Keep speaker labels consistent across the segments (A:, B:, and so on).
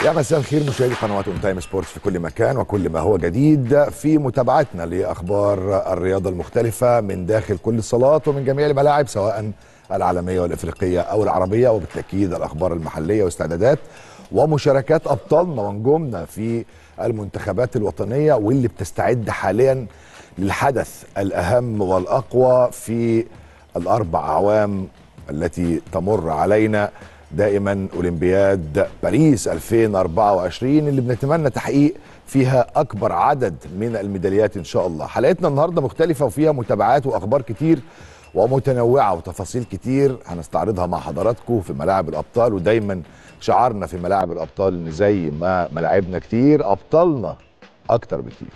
A: يا مساء الخير مشاهدي قنوات اون تايم سبورتس في كل مكان وكل ما هو جديد في متابعتنا لاخبار الرياضه المختلفه من داخل كل الصالات ومن جميع الملاعب سواء العالميه والافريقيه او العربيه وبالتاكيد الاخبار المحليه واستعدادات ومشاركات ابطالنا ونجومنا في المنتخبات الوطنيه واللي بتستعد حاليا للحدث الاهم والاقوى في الاربع اعوام التي تمر علينا دائما اولمبياد باريس 2024 اللي بنتمنى تحقيق فيها اكبر عدد من الميداليات ان شاء الله حلقتنا النهارده مختلفه وفيها متابعات واخبار كتير ومتنوعه وتفاصيل كتير هنستعرضها مع حضراتكم في ملاعب الابطال ودايما شعارنا في ملاعب الابطال ان زي ما ملاعبنا كتير ابطالنا اكتر بكتير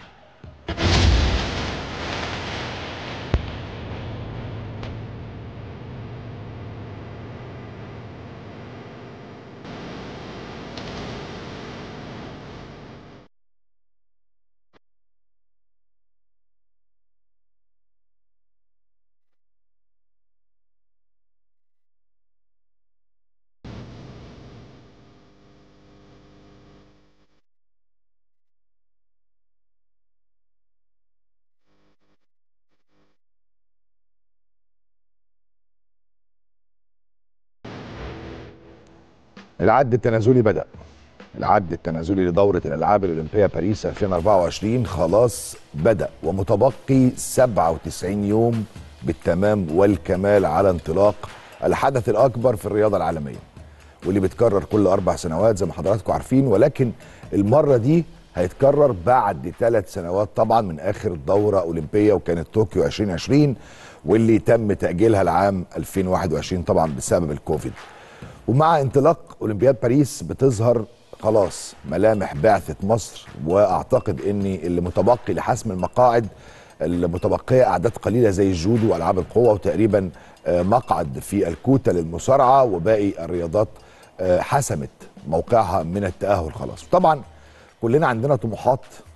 A: العد التنازلي بدأ العد التنازلي لدورة الألعاب الأولمبية باريس 2024 خلاص بدأ ومتبقي 97 يوم بالتمام والكمال على انطلاق الحدث الأكبر في الرياضة العالمية واللي بيتكرر كل أربع سنوات زي ما حضراتكم عارفين ولكن المرة دي هيتكرر بعد ثلاث سنوات طبعا من آخر دورة أولمبية وكانت طوكيو 2020 واللي تم تأجيلها العام 2021 طبعا بسبب الكوفيد ومع انطلاق اولمبياد باريس بتظهر خلاص ملامح بعثه مصر واعتقد ان اللي متبقي لحسم المقاعد المتبقيه اعداد قليله زي الجودو والعاب القوه وتقريبا مقعد في الكوتا للمصارعه وباقي الرياضات حسمت موقعها من التاهل خلاص طبعا كلنا عندنا طموحات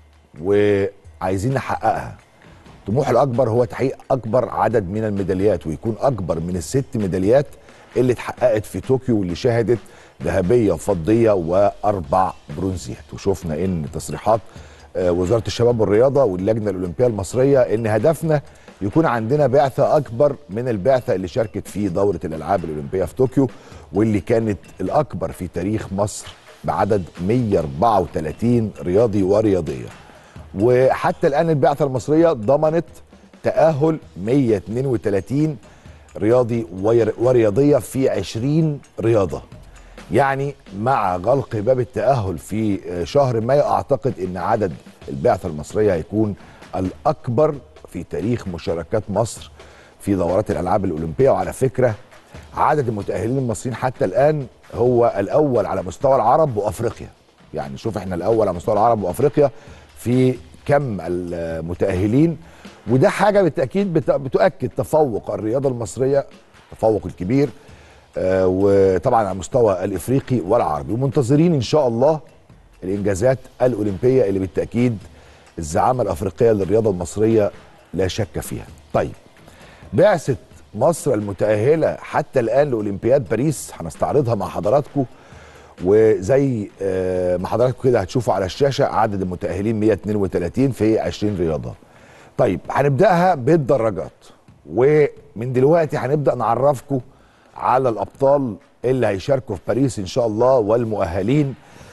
A: وعايزين نحققها الطموح الاكبر هو تحقيق اكبر عدد من الميداليات ويكون اكبر من الست ميداليات اللي اتحققت في طوكيو واللي شهدت ذهبيه وفضيه واربع برونزيات وشفنا ان تصريحات وزاره الشباب والرياضه واللجنه الاولمبيه المصريه ان هدفنا يكون عندنا بعثه اكبر من البعثه اللي شاركت في دوره الالعاب الاولمبيه في طوكيو واللي كانت الاكبر في تاريخ مصر بعدد 134 رياضي ورياضيه وحتى الان البعثه المصريه ضمنت تاهل 132 رياضي ورياضيه في 20 رياضه يعني مع غلق باب التاهل في شهر مايو اعتقد ان عدد البعثه المصريه هيكون الاكبر في تاريخ مشاركات مصر في دورات الالعاب الاولمبيه وعلى فكره عدد المتاهلين المصريين حتى الان هو الاول على مستوى العرب وافريقيا يعني شوف احنا الاول على مستوى العرب وافريقيا في كم المتاهلين وده حاجه بالتاكيد بتؤكد تفوق الرياضه المصريه تفوق الكبير آه وطبعا على المستوى الافريقي والعربي ومنتظرين ان شاء الله الانجازات الاولمبيه اللي بالتاكيد الزعامه الافريقيه للرياضه المصريه لا شك فيها. طيب بعثه مصر المتاهله حتى الان لاولمبياد باريس هنستعرضها مع حضراتكم وزي آه ما حضراتكم كده هتشوفوا على الشاشه عدد المتاهلين 132 في 20 رياضه. طيب هنبداها بالدراجات ومن دلوقتي هنبدا نعرفكم على الابطال اللي هيشاركوا في باريس ان شاء الله والمؤهلين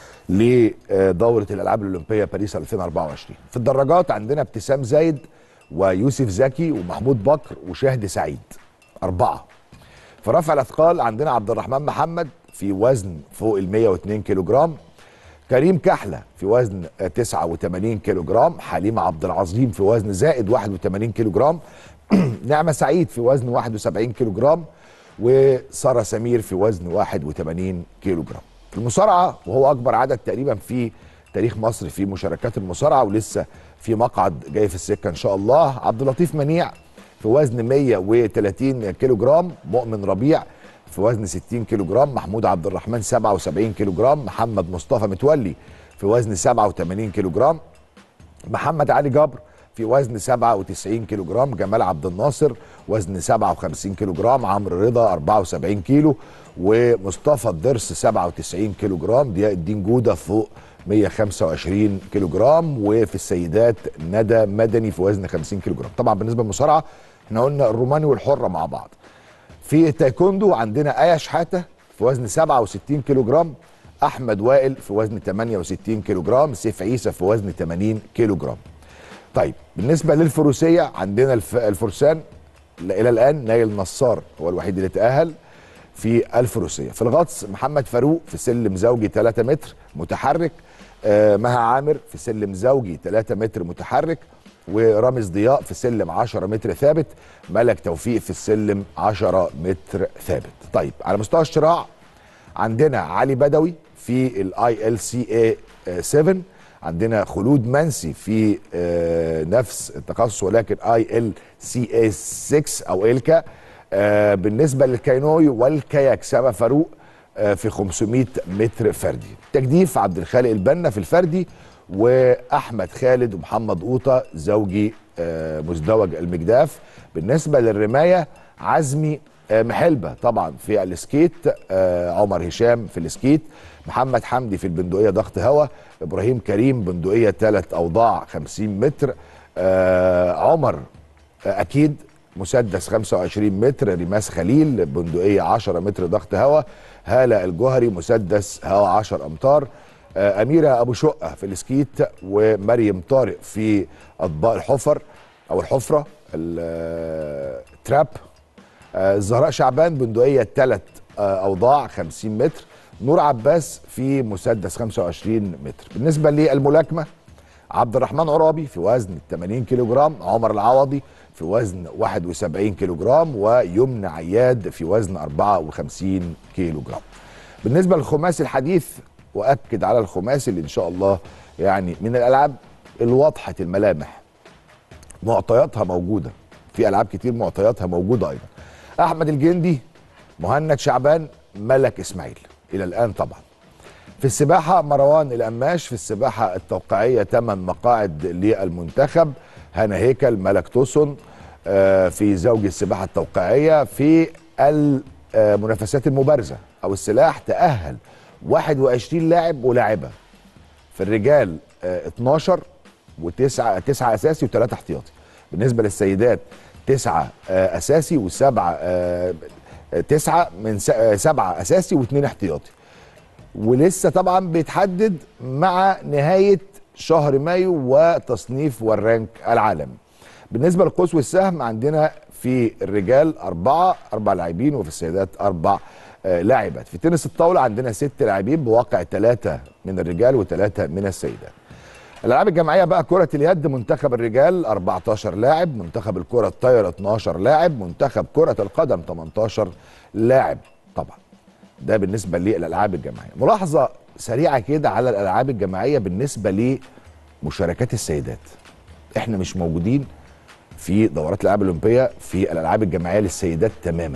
A: لدوره الالعاب الاولمبيه باريس 2024 في الدراجات عندنا ابتسام زايد ويوسف زكي ومحمود بكر وشهد سعيد اربعه في رفع الاثقال عندنا عبد الرحمن محمد في وزن فوق ال 102 كيلو جرام كريم كحله في وزن 89 كيلو جرام حليم عبد العظيم في وزن زائد 81 كيلو جرام نعمه سعيد في وزن 71 كيلو جرام وساره سمير في وزن 81 كيلو جرام في المصارعه وهو اكبر عدد تقريبا في تاريخ مصر في مشاركات المصارعه ولسه في مقعد جاي في السكه ان شاء الله عبد اللطيف منيع في وزن 130 كيلو جرام مؤمن ربيع في وزن 60 كيلو جرام محمود عبد الرحمن 77 كيلو جرام محمد مصطفى متولي في وزن 87 كيلو جرام محمد علي جبر في وزن 97 كيلو جرام جمال عبد الناصر وزن 57 كيلو جرام عمرو رضا 74 كيلو ومصطفى الضرس 97 كيلو جرام ضياء الدين جوده فوق 125 كيلو جرام وفي السيدات ندى مدني في وزن 50 كيلو جرام طبعا بالنسبه للمصارعه احنا قلنا الروماني والحره مع بعض في التايكوندو عندنا ايا شحاته في وزن 67 كيلو جرام احمد وائل في وزن 68 كيلو جرام سيف عيسى في وزن 80 كيلو جرام طيب بالنسبه للفروسيه عندنا الف... الفرسان الى الان نايل نصار هو الوحيد اللي تاهل في الفروسيه في الغطس محمد فاروق في سلم زوجي 3 متر متحرك آه مها عامر في سلم زوجي 3 متر متحرك ورامز ضياء في سلم 10 متر ثابت ملك توفيق في السلم 10 متر ثابت طيب على مستوى الشراع عندنا علي بدوي في الاي ال سي اي 7 عندنا خلود منسي في آه نفس التخصص ولكن اي ال سي اي 6 او الكا آه بالنسبه للكاينوي والكاياك سما فاروق آه في 500 متر فردي تجديف عبد الخالق البنا في الفردي واحمد خالد ومحمد قوطه زوجي مزدوج المجداف بالنسبه للرمايه عزمي محلبه طبعا في السكيت عمر هشام في السكيت محمد حمدي في البندقيه ضغط هواء ابراهيم كريم بندقيه ثلاث اوضاع 50 متر عمر اكيد مسدس 25 متر ريماس خليل بندقيه 10 متر ضغط هواء هاله الجوهري مسدس هواء 10 امتار اميره ابو شقه في السكيت ومريم طارق في اطباق الحفر او الحفره التراب الزهراء شعبان بندقيه ثلاث اوضاع 50 متر نور عباس في مسدس 25 متر بالنسبه للملاكمه عبد الرحمن عرابي في وزن 80 كيلو جرام عمر العوضي في وزن 71 كيلو جرام ويمنى عياد في وزن 54 كيلو جرام بالنسبه للخماسي الحديث واكد على الخماسي اللي ان شاء الله يعني من الالعاب الواضحه الملامح معطياتها موجوده في العاب كتير معطياتها موجوده ايضا احمد الجندي مهند شعبان ملك اسماعيل الى الان طبعا في السباحه مروان القماش في السباحه التوقيعيه 8 مقاعد للمنتخب هنا هيكل ملك توسن في زوج السباحه التوقيعيه في المنافسات المبارزه او السلاح تاهل 21 لاعب ولاعبه في الرجال 12 وتسعة تسعة اساسي وثلاثة احتياطي بالنسبة للسيدات تسعة اساسي وسبعة تسعة من سبعة اساسي واثنين احتياطي ولسه طبعا بيتحدد مع نهاية شهر مايو وتصنيف والرانك العالمي بالنسبة للقوس والسهم عندنا في الرجال أربعة أربع لاعبين وفي السيدات أربع لاعبات في تنس الطاوله عندنا ست لاعبين بواقع ثلاثه من الرجال وثلاثه من السيدات الالعاب الجماعيه بقى كره اليد منتخب الرجال 14 لاعب منتخب الكره الطايره 12 لاعب منتخب كره القدم 18 لاعب طبعا ده بالنسبه للالعاب الجماعيه ملاحظه سريعه كده على الالعاب الجماعيه بالنسبه لمشاركات السيدات احنا مش موجودين في دورات الالعاب الاولمبيه في الالعاب الجماعيه للسيدات تماما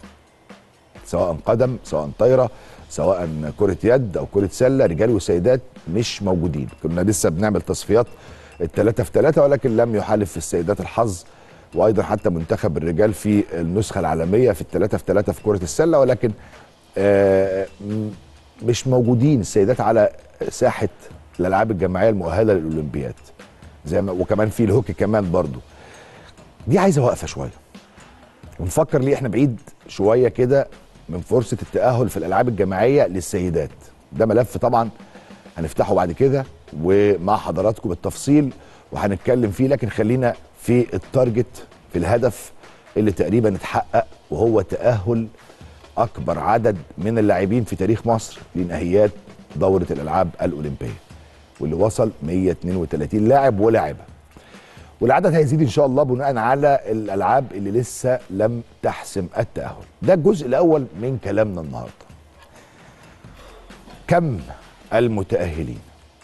A: سواء قدم سواء طايره سواء كره يد او كره سله رجال وسيدات مش موجودين كنا لسه بنعمل تصفيات الثلاثه في ثلاثه ولكن لم يحالف في السيدات الحظ وايضا حتى منتخب الرجال في النسخه العالميه في الثلاثه في ثلاثه في كره السله ولكن آه مش موجودين السيدات على ساحه الالعاب الجماعيه المؤهله للاولمبياد زي ما وكمان في الهوكي كمان برضو دي عايزه وقفه شويه ونفكر ليه احنا بعيد شويه كده من فرصه التاهل في الالعاب الجماعيه للسيدات ده ملف طبعا هنفتحه بعد كده ومع حضراتكم بالتفصيل وهنتكلم فيه لكن خلينا في التارجت في الهدف اللي تقريبا اتحقق وهو تاهل اكبر عدد من اللاعبين في تاريخ مصر لنهائيات دوره الالعاب الاولمبيه واللي وصل 132 لاعب ولاعبه والعدد هيزيد ان شاء الله بناء على الالعاب اللي لسه لم تحسم التاهل ده الجزء الاول من كلامنا النهارده كم المتاهلين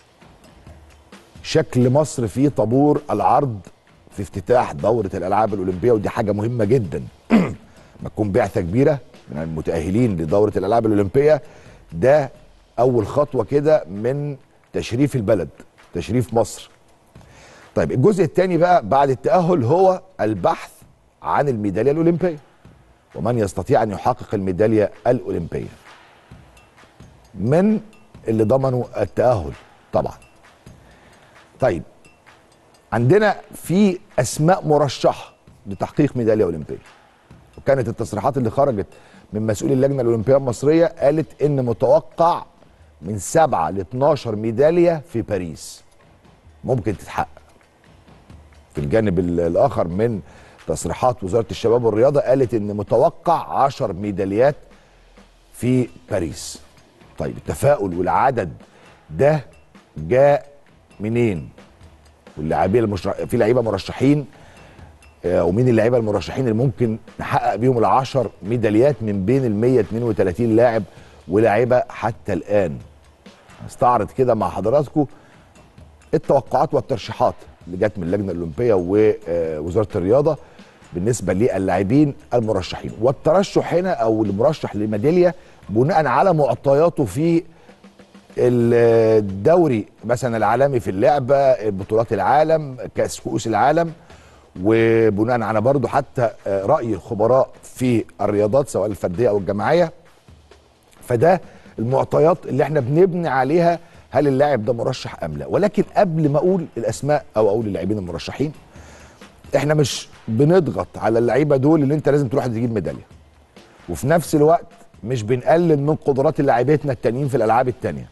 A: شكل مصر في طابور العرض في افتتاح دوره الالعاب الاولمبيه ودي حاجه مهمه جدا ما تكون بعثه كبيره من المتاهلين لدوره الالعاب الاولمبيه ده اول خطوه كده من تشريف البلد تشريف مصر طيب الجزء الثاني بقى بعد التاهل هو البحث عن الميداليه الاولمبيه ومن يستطيع ان يحقق الميداليه الاولمبيه من اللي ضمنوا التاهل طبعا طيب عندنا في اسماء مرشحه لتحقيق ميداليه اولمبيه وكانت التصريحات اللي خرجت من مسؤولي اللجنه الاولمبيه المصريه قالت ان متوقع من 7 ل 12 ميداليه في باريس ممكن تتحقق في الجانب ال- الاخر من تصريحات وزاره الشباب والرياضه قالت ان متوقع 10 ميداليات في باريس طيب التفاؤل والعدد ده جاء منين واللاعبين المشرح... في لعيبه مرشحين آه، ومين اللعيبه المرشحين اللي ممكن نحقق بيهم العشر ميداليات من بين ال 132 لاعب ولاعيبه حتى الان هستعرض كده مع حضراتكم التوقعات والترشيحات اللي جت من اللجنه الاولمبيه ووزاره الرياضه بالنسبه للاعبين المرشحين والترشح هنا او المرشح لميداليه بناء على معطياته في الدوري مثلا العالمي في اللعبه بطولات العالم كاس كؤوس العالم وبناء على برضه حتى آه، راي الخبراء في الرياضات سواء الفرديه او الجماعيه فده المعطيات اللي احنا بنبني عليها هل اللاعب ده مرشح ام لا ولكن قبل ما اقول الاسماء او اقول اللاعبين المرشحين احنا مش بنضغط على اللعيبه دول اللي انت لازم تروح تجيب ميداليه وفي نفس الوقت مش بنقلل من قدرات لاعيبتنا التانيين في الالعاب التانيه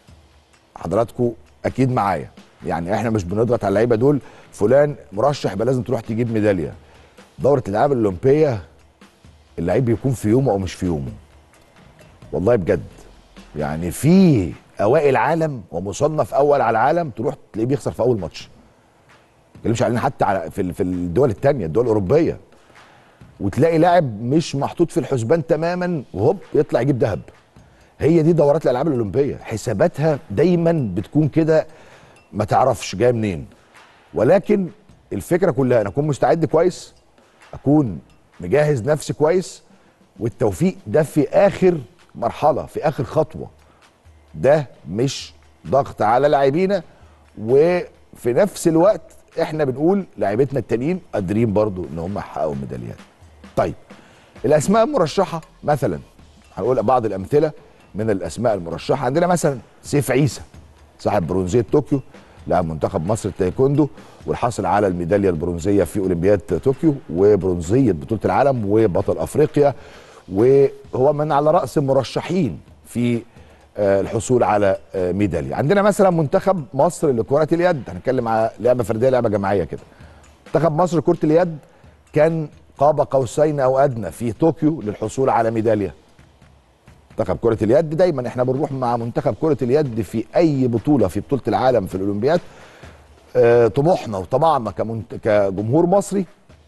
A: حضراتكم اكيد معايا يعني احنا مش بنضغط على اللعيبه دول فلان مرشح يبقى لازم تروح تجيب ميداليه دوره الالعاب الاولمبيه اللعيب بيكون في يومه او مش في يومه والله بجد يعني في اوائل عالم ومصنف اول على العالم تروح تلاقيه بيخسر في اول ماتش ما بتكلمش علينا حتى على في ال- في الدول الثانيه الدول الاوروبيه وتلاقي لاعب مش محطوط في الحسبان تماما وهوب يطلع يجيب ذهب هي دي دورات الالعاب الاولمبيه حساباتها دايما بتكون كده ما تعرفش جايه منين ولكن الفكره كلها انا اكون مستعد كويس اكون مجهز نفسي كويس والتوفيق ده في اخر مرحله في اخر خطوه ده مش ضغط على لاعبينا وفي نفس الوقت احنا بنقول لاعيبتنا التانيين قادرين برضو ان هم يحققوا ميداليات طيب الاسماء المرشحه مثلا هنقول بعض الامثله من الاسماء المرشحه عندنا مثلا سيف عيسى صاحب برونزيه طوكيو لاعب منتخب مصر التايكوندو والحاصل على الميداليه البرونزيه في اولمبياد طوكيو وبرونزيه بطوله العالم وبطل افريقيا وهو من على راس المرشحين في آه، الحصول على آه، ميداليه عندنا مثلا منتخب مصر لكره اليد هنتكلم على لعبه فرديه لعبه جماعيه كده منتخب مصر لكره اليد كان قاب قوسين او ادنى في طوكيو للحصول على ميداليه منتخب كرة اليد دايما احنا بنروح مع منتخب كرة اليد في اي بطولة في بطولة العالم في الاولمبياد اه طموحنا وطمعنا كمنت... كجمهور مصري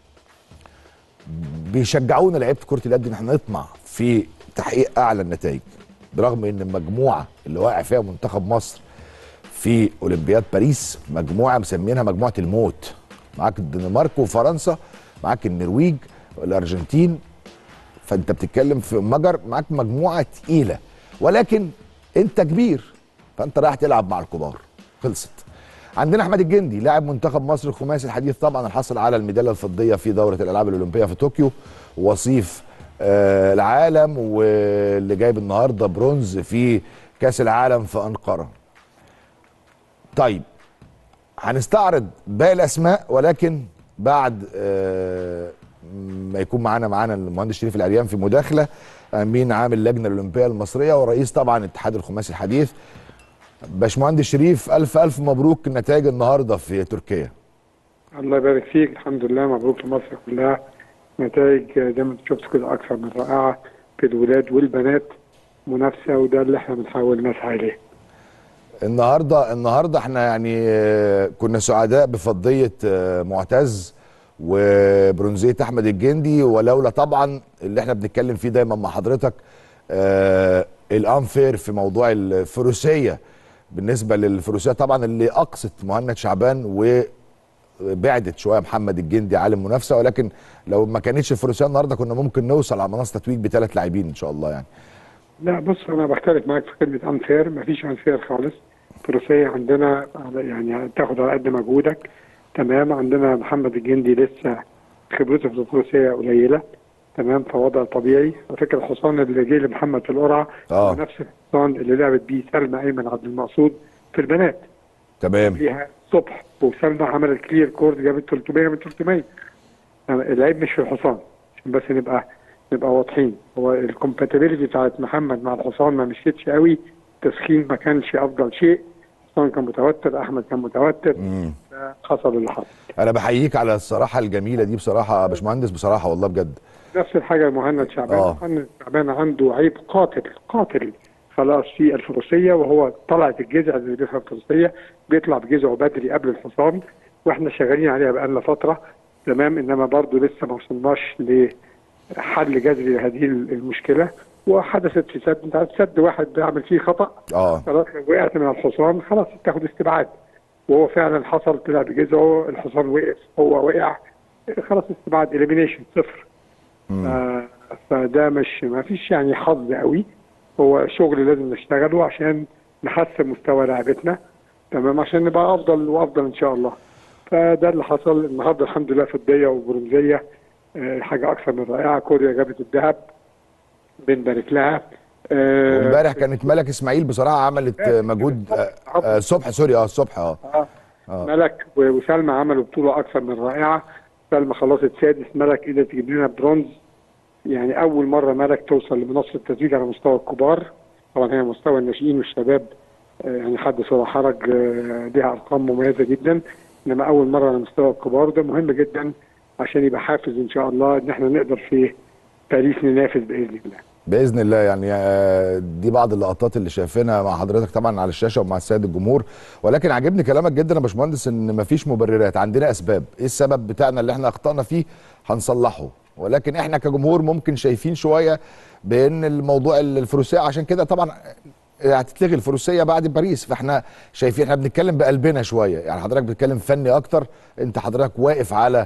A: بيشجعونا لعيبة كرة اليد ان احنا نطمع في تحقيق اعلى النتائج برغم ان المجموعة اللي واقع فيها منتخب مصر في اولمبياد باريس مجموعة مسمينها مجموعة الموت معاك الدنمارك وفرنسا معاك النرويج الارجنتين فانت بتتكلم في مجر معاك مجموعه تقيله ولكن انت كبير فانت رايح تلعب مع الكبار خلصت عندنا احمد الجندي لاعب منتخب مصر الخماسي الحديث طبعا الحصل على الميداليه الفضيه في دوره الالعاب الاولمبيه في طوكيو وصيف آه العالم واللي جايب النهارده برونز في كاس العالم في انقره طيب هنستعرض باقي الاسماء ولكن بعد آه ما يكون معانا معانا المهندس شريف العريان في مداخله امين عام اللجنه الاولمبيه المصريه ورئيس طبعا اتحاد الخماسي الحديث باشمهندس شريف الف الف مبروك النتائج النهارده في تركيا
B: الله يبارك فيك الحمد لله مبروك لمصر كلها نتائج زي ما انت شفت كده اكثر من رائعه في الولاد والبنات منافسه وده اللي احنا بنحاول نسعى اليه
A: النهارده النهارده احنا يعني آه، كنا سعداء بفضيه آه، معتز وبرونزيه احمد الجندي ولولا طبعا اللي احنا بنتكلم فيه دايما مع حضرتك آه الانفير في موضوع الفروسيه بالنسبه للفروسيه طبعا اللي اقصت مهند شعبان وبعدت شويه محمد الجندي عالم المنافسه ولكن لو ما كانتش الفروسيه النهارده كنا ممكن نوصل على منصه تتويج بثلاث لاعبين ان شاء الله يعني
B: لا بص انا بختلف معاك في كلمه انفير مفيش انفير خالص الفروسيه عندنا على- يعني تاخد على قد مجهودك تمام عندنا محمد الجندي لسه خبرته في الفروسيه قليله تمام فوضع طبيعي وفكر الحصان اللي جه لمحمد في القرعه
A: آه.
B: هو نفس الحصان اللي لعبت بيه سلمى ايمن عبد المقصود في البنات
A: تمام
B: فيها صبح وسلمى عملت كلير كورد جابت 300 من 300 العيب مش في الحصان عشان بس نبقى نبقى واضحين هو الكومباتيبيلتي بتاعت محمد مع الحصان ما مشيتش قوي التسخين ما كانش افضل شيء الحصان كان متوتر احمد كان متوتر
A: مم.
B: حصل اللي حصل
A: انا بحييك على الصراحه الجميله دي بصراحه يا باشمهندس بصراحه والله بجد
B: نفس الحاجه مهند شعبان
A: آه.
B: مهند شعبان عنده عيب قاتل قاتل خلاص في الفروسيه وهو طلعت الجذع اللي بيفهم الفروسيه بيطلع بجذعه بدري قبل الحصان واحنا شغالين عليها بقالنا فتره تمام انما برضه لسه ما وصلناش لحل جذري لهذه المشكله وحدثت في سد انت عارف سد واحد بيعمل فيه خطا
A: اه
B: خلاص لو وقعت من الحصان خلاص تاخد استبعاد وهو فعلا حصل طلع بجذعه الحصان وقف هو وقع خلاص استبعاد اليمينيشن صفر ف- فده مش ما فيش يعني حظ قوي هو شغل لازم نشتغله عشان نحسن مستوى لعبتنا تمام عشان نبقى افضل وافضل ان شاء الله فده اللي حصل النهارده الحمد لله فضيه وبرونزيه آه، حاجه اكثر من رائعه كوريا جابت الذهب بنبارك لها آه،
A: وامبارح كانت ملك اسماعيل بصراحه عملت آه، مجهود آه، آه، الصبح سوري اه الصبح اه
B: آه.
A: آه.
B: ملك و- وسلمى عملوا بطولة أكثر من رائعة سلمى خلصت سادس ملك قدرت تجيب لنا برونز يعني أول مرة ملك توصل لمنصة التتويج على مستوى الكبار طبعا هي مستوى الناشئين والشباب آه، يعني حدث ولا حرج آه، ليها أرقام مميزة جدا إنما أول مرة على مستوى الكبار ده مهم جدا عشان يبقى حافز إن شاء الله إن إحنا نقدر في باريس ننافس بإذن الله
A: باذن الله يعني آه، دي بعض اللقطات اللي شايفينها مع حضرتك طبعا على الشاشه ومع السيد الجمهور ولكن عاجبني كلامك جدا يا باشمهندس ان مفيش مبررات عندنا اسباب ايه السبب بتاعنا اللي احنا اخطانا فيه هنصلحه ولكن احنا كجمهور ممكن شايفين شويه بان الموضوع الفروسيه عشان كده طبعا هتتلغي الفروسيه بعد باريس فاحنا شايفين احنا بنتكلم بقلبنا شويه يعني حضرتك بتتكلم فني اكتر انت حضرتك واقف على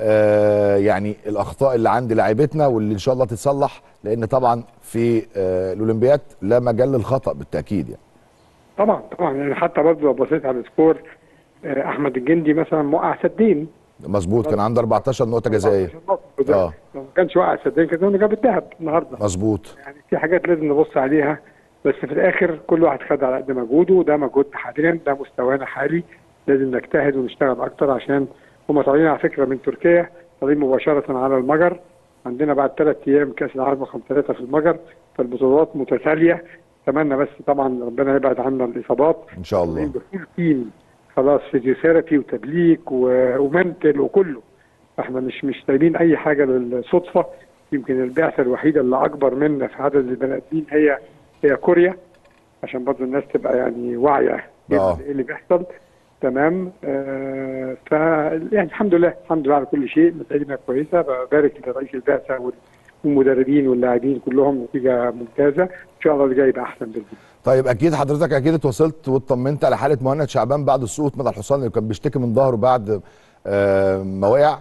A: آه يعني الاخطاء اللي عند لاعيبتنا واللي ان شاء الله تتصلح لان طبعا في آه الاولمبياد لا مجال للخطا بالتاكيد يعني
B: طبعا طبعا يعني حتى برضه لو بصيت على السكور آه، أحمد الجندي مثلا موقع سدين
A: مظبوط كان عنده 14 نقطه جزائيه آه.
B: لو ما كانش واقع سدين كان زمانه جاب الذهب النهارده
A: مظبوط
B: يعني في حاجات لازم نبص عليها بس في الاخر كل واحد خد على قد مجهوده ده مجهودنا حاليا ده مستوانا حالي لازم نجتهد ونشتغل اكتر عشان هم طالعين على فكره من تركيا طالعين مباشره على المجر عندنا بعد ثلاث ايام كاس العالم رقم ثلاثه في المجر فالبطولات متتاليه اتمنى بس طبعا ربنا يبعد عنا الاصابات
A: ان شاء
B: طالعين
A: الله
B: بفول تيم خلاص فيزيوثيرابي وتبليك و- ومنتل وكله احنا مش مش سايبين اي حاجه للصدفه يمكن البعثه الوحيده اللي اكبر منا في عدد البني ادمين هي هي كوريا عشان برضه الناس تبقى يعني واعيه
A: آه.
B: ايه اللي بيحصل تمام آه ف يعني الحمد لله الحمد لله على كل شيء نتائجنا كويسه ببارك لرئيس البعثه وال- والمدربين واللاعبين كلهم نتيجه ممتازه ان شاء الله اللي جاي يبقى احسن باذن الله
A: طيب اكيد حضرتك اكيد اتواصلت واطمنت على حاله مهند شعبان بعد السقوط من الحصان اللي كان بيشتكي من ظهره بعد آه، ما وقع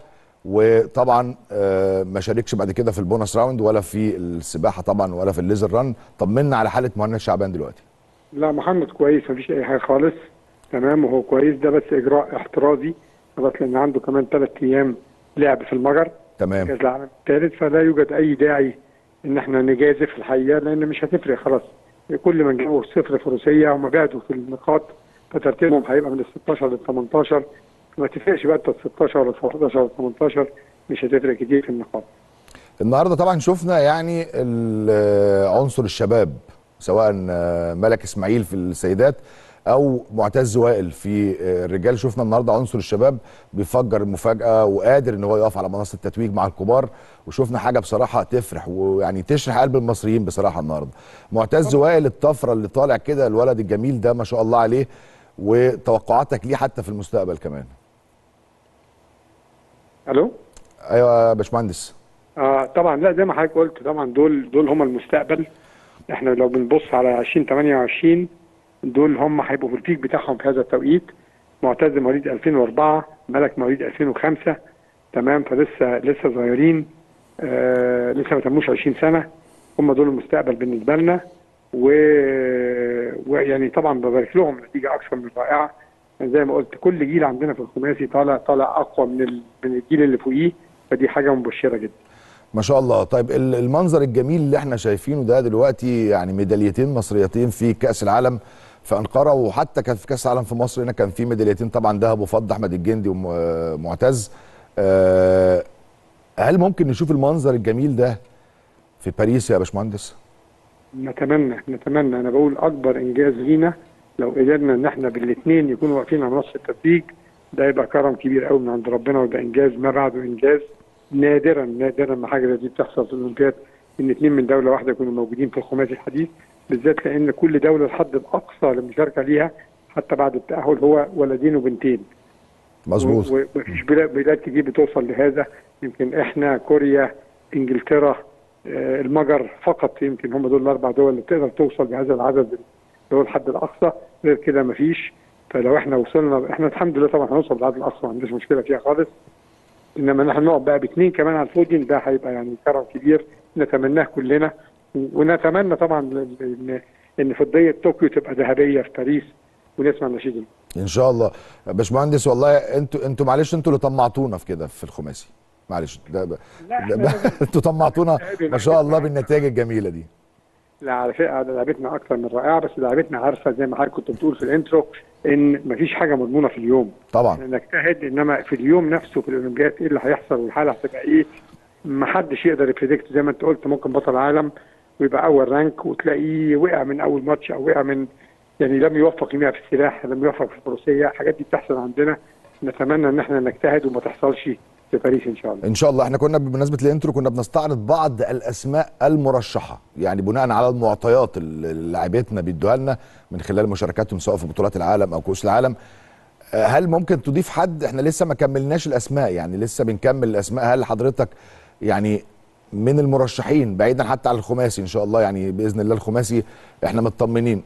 A: وطبعا آه، ما شاركش بعد كده في البونص راوند ولا في السباحه طبعا ولا في الليزر ران طمنا على حاله مهند شعبان دلوقتي
B: لا محمد كويس مفيش اي حاجه خالص تمام وهو كويس ده بس اجراء احترازي خلاص لان عنده كمان ثلاث ايام لعب في المجر
A: تمام
B: كاس العالم الثالث فلا يوجد اي داعي ان احنا نجازف الحقيقه لان مش هتفرق خلاص كل من جابوا صفر فروسيه هم بعدوا في النقاط فترتيبهم هيبقى من ال 16 لل 18 ما تفرقش بقى انت ال 16 ولا 17 ولا 18 مش هتفرق كتير في النقاط
A: النهارده طبعا شفنا يعني ال- عنصر الشباب سواء آه، ملك اسماعيل في السيدات او معتز وائل في آه، الرجال شفنا النهارده عنصر الشباب بيفجر المفاجاه وقادر ان هو يقف على منصه التتويج مع الكبار وشفنا حاجه بصراحه تفرح ويعني تشرح قلب المصريين بصراحه النهارده معتز وائل الطفره اللي طالع كده الولد الجميل ده ما شاء الله عليه وتوقعاتك ليه حتى في المستقبل كمان
B: الو
A: ايوه يا باشمهندس
B: آه طبعا لا زي ما حضرتك قلت طبعا دول دول هم المستقبل احنا لو بنبص على 2028 دول هم هيبقوا في البيك بتاعهم في هذا التوقيت معتز مواليد 2004 ملك مواليد 2005 تمام فلسه لسه صغيرين آه لسه ما تموش 20 سنه هم دول المستقبل بالنسبه لنا و... ويعني طبعا ببارك لهم نتيجه اكثر من رائعه زي ما قلت كل جيل عندنا في الخماسي طالع طالع اقوى من ال- من الجيل اللي فوقيه فدي حاجه مبشره جدا
A: ما شاء الله طيب ال- المنظر الجميل اللي احنا شايفينه ده دلوقتي يعني ميداليتين مصريتين في كاس العالم في انقره وحتى كان في كاس العالم في مصر هنا كان في ميداليتين طبعا ذهب وفضه احمد الجندي ومعتز أه هل ممكن نشوف المنظر الجميل ده في باريس يا باشمهندس؟
B: نتمنى نتمنى انا بقول اكبر انجاز لينا لو قدرنا ان احنا بالاثنين يكونوا واقفين على نص التتويج ده يبقى كرم كبير قوي من عند ربنا ويبقى انجاز ما بعده انجاز نادرا نادرا ما حاجه زي دي بتحصل في الاولمبياد ان اثنين من دوله واحده يكونوا موجودين في الخماسي الحديث بالذات لان كل دوله الحد الاقصى للمشاركه ليها حتى بعد التاهل هو ولدين وبنتين
A: مظبوط
B: و- ومفيش بلاد بلاد كتير بتوصل لهذا يمكن احنا كوريا انجلترا آه، المجر فقط يمكن هم دول الاربع دول اللي تقدر توصل بهذا العدد اللي هو الحد الاقصى غير كده مفيش فلو احنا وصلنا احنا الحمد لله طبعا هنوصل للعدد الاقصى ما عندناش مشكله فيها خالص انما نحن نقعد بقى باثنين كمان على الفوديوم ده هيبقى يعني كرم كبير نتمناه كلنا و- ونتمنى طبعا ان ان فضيه طوكيو تبقى ذهبيه في باريس ونسمع نشيد
A: ان شاء الله باشمهندس والله انتوا انتوا معلش انتوا اللي طمعتونا في كده في الخماسي معلش ده ب...
B: لا،
A: ده ب... انتوا طمعتونا ما شاء الله
B: إحنا-
A: بالنتائج الجميله دي
B: لا على فكره لعبتنا اكثر من رائعه بس لعبتنا عارفه زي ما حضرتك كنت بتقول في الانترو ان مفيش حاجه مضمونه في اليوم
A: طبعا
B: نجتهد انما في اليوم نفسه في الاولمبياد ايه اللي هيحصل والحاله هتبقى ايه ما حدش يقدر يبريدكت زي ما انت قلت ممكن بطل عالم ويبقى اول رانك وتلاقيه وقع من اول ماتش او وقع من يعني لم يوفق يميها في السلاح لم يوفق في الفروسيه الحاجات دي بتحصل عندنا نتمنى ان احنا نجتهد وما تحصلش في باريس ان شاء الله
A: ان شاء الله احنا كنا بمناسبه الانترو كنا بنستعرض بعض الاسماء المرشحه يعني بناء على المعطيات اللي لاعبتنا بيدوها لنا من خلال مشاركاتهم سواء في بطولات العالم او كؤوس العالم آه، هل ممكن تضيف حد احنا لسه ما كملناش الاسماء يعني لسه بنكمل الاسماء هل حضرتك يعني من المرشحين بعيدا حتى عن الخماسي ان شاء الله يعني باذن الله الخماسي احنا مطمنين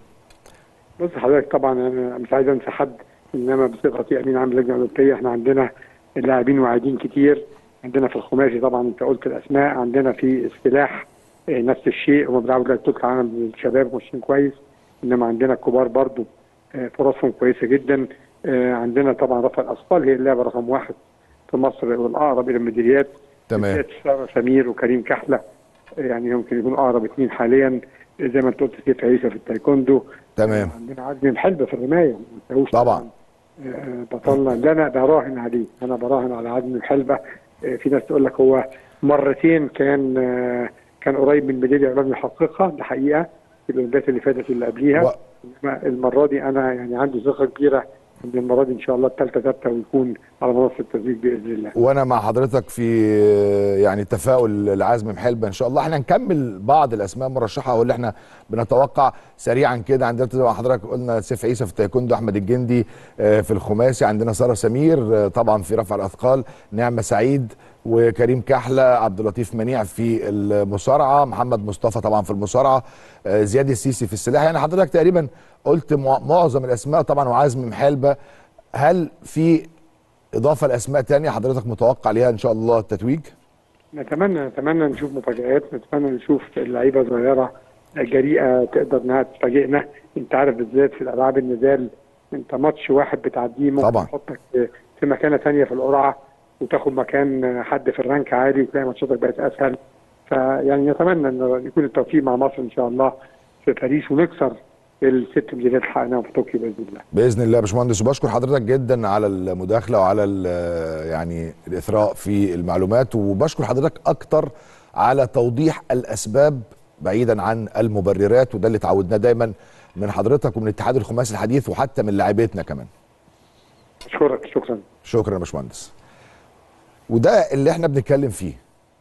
B: بص حضرتك طبعا انا مش عايز انسى حد انما بصفتي امين عام اللجنه الاولمبيه احنا عندنا لاعبين واعدين كتير عندنا في الخماسي طبعا انت قلت الاسماء عندنا في السلاح آه، نفس الشيء هم بيلعبوا دلوقتي بطوله العالم للشباب ماشيين كويس انما عندنا الكبار برضو آه، فرصهم كويسه جدا آه، عندنا طبعا رفع الاثقال هي اللعبه رقم واحد في مصر والاقرب الى الميداليات
A: تمام
B: بالذات سارة سمير وكريم كحله يعني يمكن يكونوا اقرب اثنين حاليا زي ما انت قلت سيف عيسى في التايكوندو
A: تمام
B: عندنا عزمي الحلبة في الرماية ما ننساهوش
A: طبعا.
B: آه، بطلنا اللي انا براهن عليه انا براهن على عزمي الحلبة آه، في ناس تقول لك هو مرتين كان آه، كان قريب من ميدالية ولم يحققها دي حقيقة في الاولمبياد اللي فاتت اللي قبليها
A: و-
B: إنما المرة دي انا يعني عندي ثقة كبيرة ان المرة دي ان شاء الله الثالثة ثابتة ويكون على منصة التدريج باذن الله
A: وانا مع حضرتك في يعني تفاؤل العزم محلبة ان شاء الله احنا نكمل بعض الاسماء المرشحه واللي احنا بنتوقع سريعا كده عندنا زي ما حضرتك قلنا سيف عيسى في التايكوندو احمد الجندي آه، في الخماسي عندنا ساره سمير آه، طبعا في رفع الاثقال نعمه سعيد وكريم كحله عبد اللطيف منيع في المصارعه محمد مصطفى طبعا في المصارعه آه، زياد السيسي في السلاح يعني حضرتك تقريبا قلت مع- معظم الاسماء طبعا وعزم محلبة هل في اضافه لاسماء تانية حضرتك متوقع ليها ان شاء الله التتويج
B: نتمنى نتمنى نشوف مفاجآت نتمنى نشوف لعيبه صغيره جريئه تقدر انها تفاجئنا انت عارف بالذات في الالعاب النزال انت ماتش واحد بتعديه ممكن
A: طبعا.
B: يحطك في مكانه ثانيه في القرعه وتاخد مكان حد في الرانك عالي وتلاقي ماتشاتك بقت اسهل فيعني نتمنى ان يكون التوفيق مع مصر ان شاء الله في باريس ونكسر الست ميداليات اللي حققناهم في طوكيو باذن الله
A: باذن الله يا باشمهندس وبشكر حضرتك جدا على المداخله وعلى ال- يعني الاثراء في المعلومات وبشكر حضرتك اكتر على توضيح الاسباب بعيدا عن المبررات وده اللي اتعودناه دايما من حضرتك ومن الاتحاد الخماسي الحديث وحتى من لاعبتنا كمان
B: اشكرك شكرا
A: شكرا يا باشمهندس وده اللي احنا بنتكلم فيه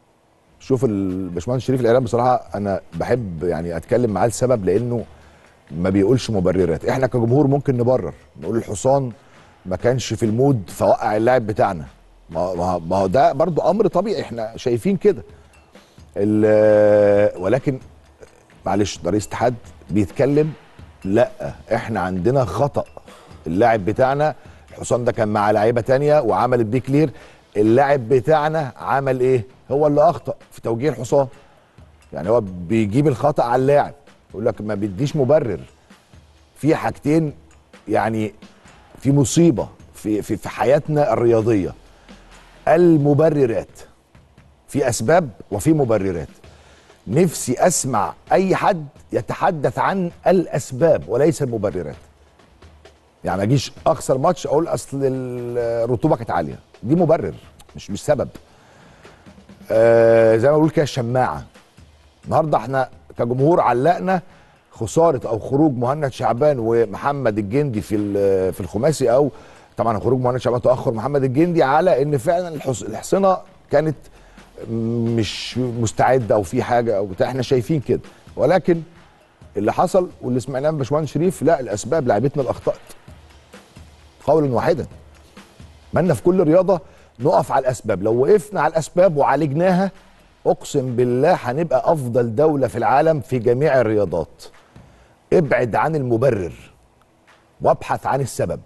A: شوف الباشمهندس شريف الاعلام بصراحه انا بحب يعني اتكلم معاه لسبب لانه ما بيقولش مبررات احنا كجمهور ممكن نبرر نقول الحصان ما كانش في المود فوقع اللاعب بتاعنا ما ما- ما هو ده برضو امر طبيعي احنا شايفين كده ال- ولكن معلش ده رئيس اتحاد بيتكلم لا احنا عندنا خطأ اللاعب بتاعنا الحصان ده كان مع لعيبه تانية وعملت بيه كلير اللاعب بتاعنا عمل ايه هو اللي اخطأ في توجيه الحصان يعني هو بيجيب الخطأ على اللاعب يقول لك ما بيديش مبرر في حاجتين يعني في مصيبه في في في حياتنا الرياضيه المبررات في اسباب وفي مبررات نفسي اسمع اي حد يتحدث عن الاسباب وليس المبررات يعني ما اجيش اخسر ماتش اقول اصل الرطوبه كانت عاليه دي مبرر مش مش سبب آه زي ما بقول كده الشماعه النهارده احنا كجمهور علقنا خساره او خروج مهند شعبان ومحمد الجندي في ال- في الخماسي او طبعا خروج مهند شعبان تاخر محمد الجندي على ان فعلا الحص- الحصنه كانت مش مستعده او في حاجه او بتاع احنا شايفين كده ولكن اللي حصل واللي سمعناه من باشمهندس شريف لا الاسباب لعبتنا الاخطاء قولا واحدا مالنا في كل رياضه نقف على الاسباب لو وقفنا على الاسباب وعالجناها اقسم بالله هنبقى افضل دوله في العالم في جميع الرياضات ابعد عن المبرر وابحث عن السبب